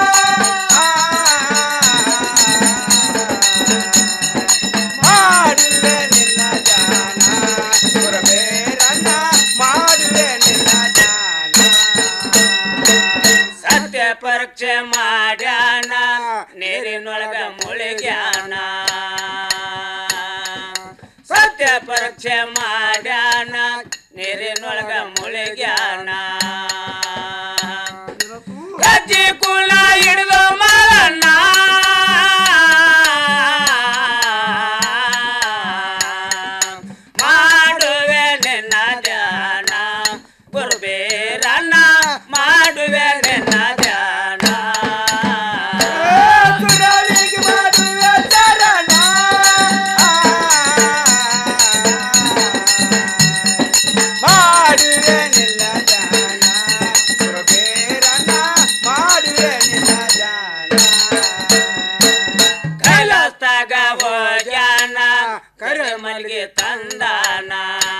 S15: ಮಾಡುವೆ ನಿನ್ನ ಧ್ಯಾನ ಗುರುಬೀರಣ್ಣ ಮಾಡುವೆ ನಿನ್ನ ಧ್ಯಾನ ಸತ್ಯ ಪರೀಕ್ಷೆ ಮಾಡ್ಯಾನ ನೀರಿನೊಳಗ ಮುಳುಗ್ಯಾನ ಸತ್ಯ ಪರೀಕ್ಷೆ ಮಾಡ್ಯಾನ ನೀರಿನೊಳಗ ಮುಳುಗ್ಯಾನ ಗಜ್ಜಿ ಕುಳ ಹಿಡಿದು ಮರಣ್ಣ ಮಾಡುವೆ ನಿನ್ನ ಧ್ಯಾನ ಗುರುಬೇರಣ್ಣ ಮಾಡುವೆ ನಿನ್ನ ಧ್ಯಾನ ಗುರುವಿಗೆ ಮಾಡುವೆ ಚರಣ ಮಾಡುವೆ ನಿನ್ನ ಧ್ಯಾನ ಗುರುಬೇರಣ್ಣ ಮಾಡುವೆ ನಿನ್ನ ಧ್ಯಾನ ಕೈಲಾಸ್ದಾಗ ಹೋಗ್ಯಾನ ಕರೆ ಮಲ್ಗೆ ತಂದಾನ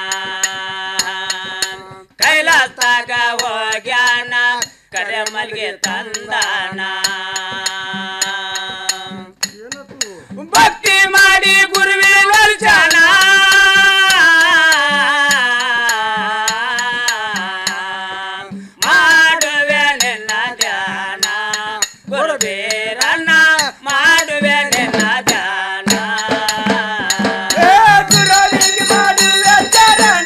S15: ಕೈಲಾಸ್ದಾಗ ಹೋಗ್ಯಾನ ಕರೆ ಮಲ್ಗೆ ತಂದಾನ ಭಕ್ತಿ ಮಾಡಿ ಗುರುವೇ ನಲ್ಚಾನ ಮಾಡುವೆ ನಿನ್ನ ಧ್ಯಾನ ಗುರುಬೇರಣ್ಣ ಮಾಡುವೆ ನಿನ್ನ ಧ್ಯಾನ ಗುರುವಿಗೆ ಮಾಡುವೆ ಚರಣ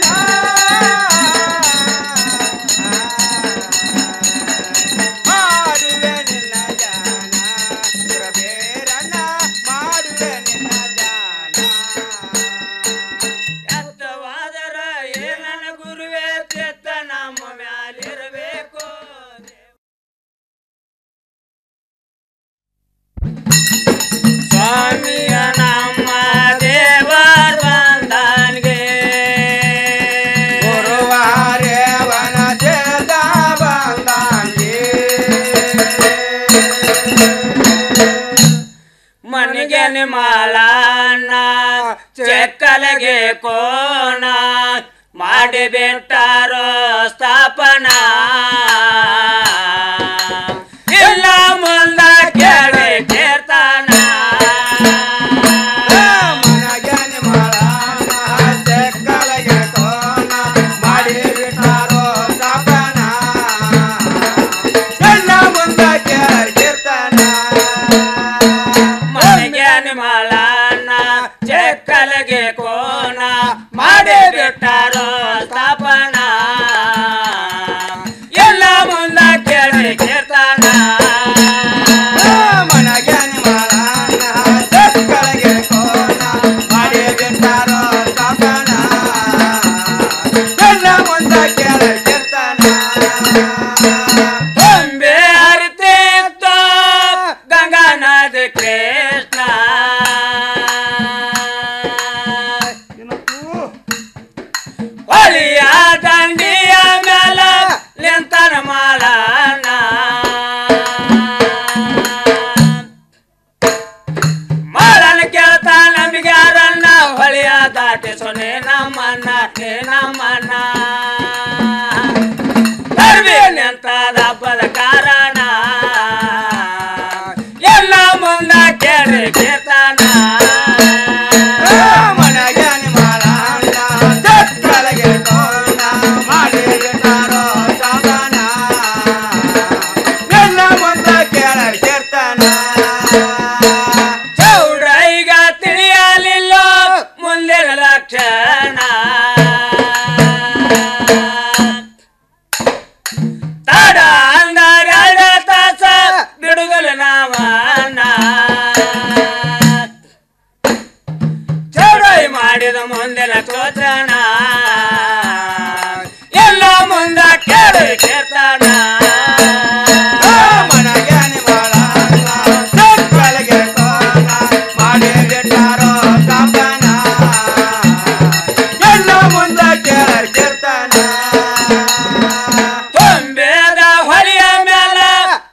S15: ಮಾಡುವೆ ನಿನ್ನ ಧ್ಯಾನ ಗುರುಬೇರಣ್ಣ ಮಾಡುವೆ ನಿನ್ನ ಧ್ಯಾನ ಎತ್ತವಾದರ ಏನನ ಗುರುವೇ ಚಿತ್ತ ನಮ್ಮ ಮ್ಯಾಲಿರಬೇಕು ಸ್ವಾಮಿಯ ನಮ್ಮ ದೇವರ ಬಂದನ್ಗೆ ಗುರುವಾರೇವನ ದೇದ ಬಂದನ್ಗೆ ಮನಿಗೆ ನಿಮಲನ್ನ ಚೆಕ್ಕಲಗೆ ಕೋಣ ಮಾಡಿ ಬಿಟ್ಟಾರೋ ಸ್ಥಾಪನ ಇಲ್ಲ ಮುಂದ ಕೇಳಿ ಕೀರ್ತನ ಮನಗೆ ನಿಮಲನ್ನ ಚೆಕ್ಕಲಗೆ ಕೋಣ ಮಾಡಿ ಬಿಟ್ಟಾರೋ ಸ್ಥಾಪನ ಎಲ್ಲ ಮುಂದ ಕೇಳಿ ಕೀರ್ತನ ಮನೆಗೆ ನಿಮಲನ್ನ ಚೆಕ್ಕಲಗೆ ಕೋನ ಮಾಡಿ ಬಿಟ್ಟಾರೋ ಸ್ಥಾಪನ ಎಲ್ಲ ಮುಂದ ಕೇಳಿ ಕೀರ್ತನ ಮನೆಗೆ ನಿಮಲನ್ನ ಚೆಕ್ಕಲಗೆ ಕೋನ ಮಾಡಿ ಬಿಟ್ಟಾರೋ ಸ್ಥಾಪನ ಎಲ್ಲ ಮುಂದ ಕೇಳಿ ಕೀರ್ತನ ಅಂಬೆ ಹರಿತೀರ್ಥ ಗಂಗಾ ನದಿ ಕೃಷ್ಣ ಹೊಳಿಯ ದಂಡಿಯ ಮೇಲ ನಿಂತನ ಮಾಲನ ಮಾಲನ ಕೇಳ್ತ ನಂಬಿಗ್ಯಾರನ್ನ ಹೊಳಿಯ ದಾಟಿಸೋ ನೇ ನಮ್ಮನ್ನ ನೇ ನಮ್ಮನ್ನ ಧರ್ಮೀಯಂತದ ಹಬ್ಬದ ಕಾರಣ ಎಲ್ಲ ಮುಂದ ಕೇಳಿ ಕೀರ್ತನ ಮನೆಗೆ ನಿಮಲನ್ನ ಚಕ್ಕಲಗೆ ಕೋಣ ಮಾಡಿ ಬಿಟ್ಟಾರೋ ಸಾಧನ ಎಲ್ಲ ಮುಂದ ಕೇಳಿ ಕೀರ್ತನ ಚೌಡೈಗ ತಿಳಿಯಲಿಲ್ಲ ಮುಂದಿನ ಲಕ್ಷಣ ತಡ ಅಂದರ ಎರಡು ತಾಸ ಬಿಡುಗಲ ನಾವನ ಚೌಡೈ ಮಾಡಿದ ಮುಂದಿನ ಚೋಚನ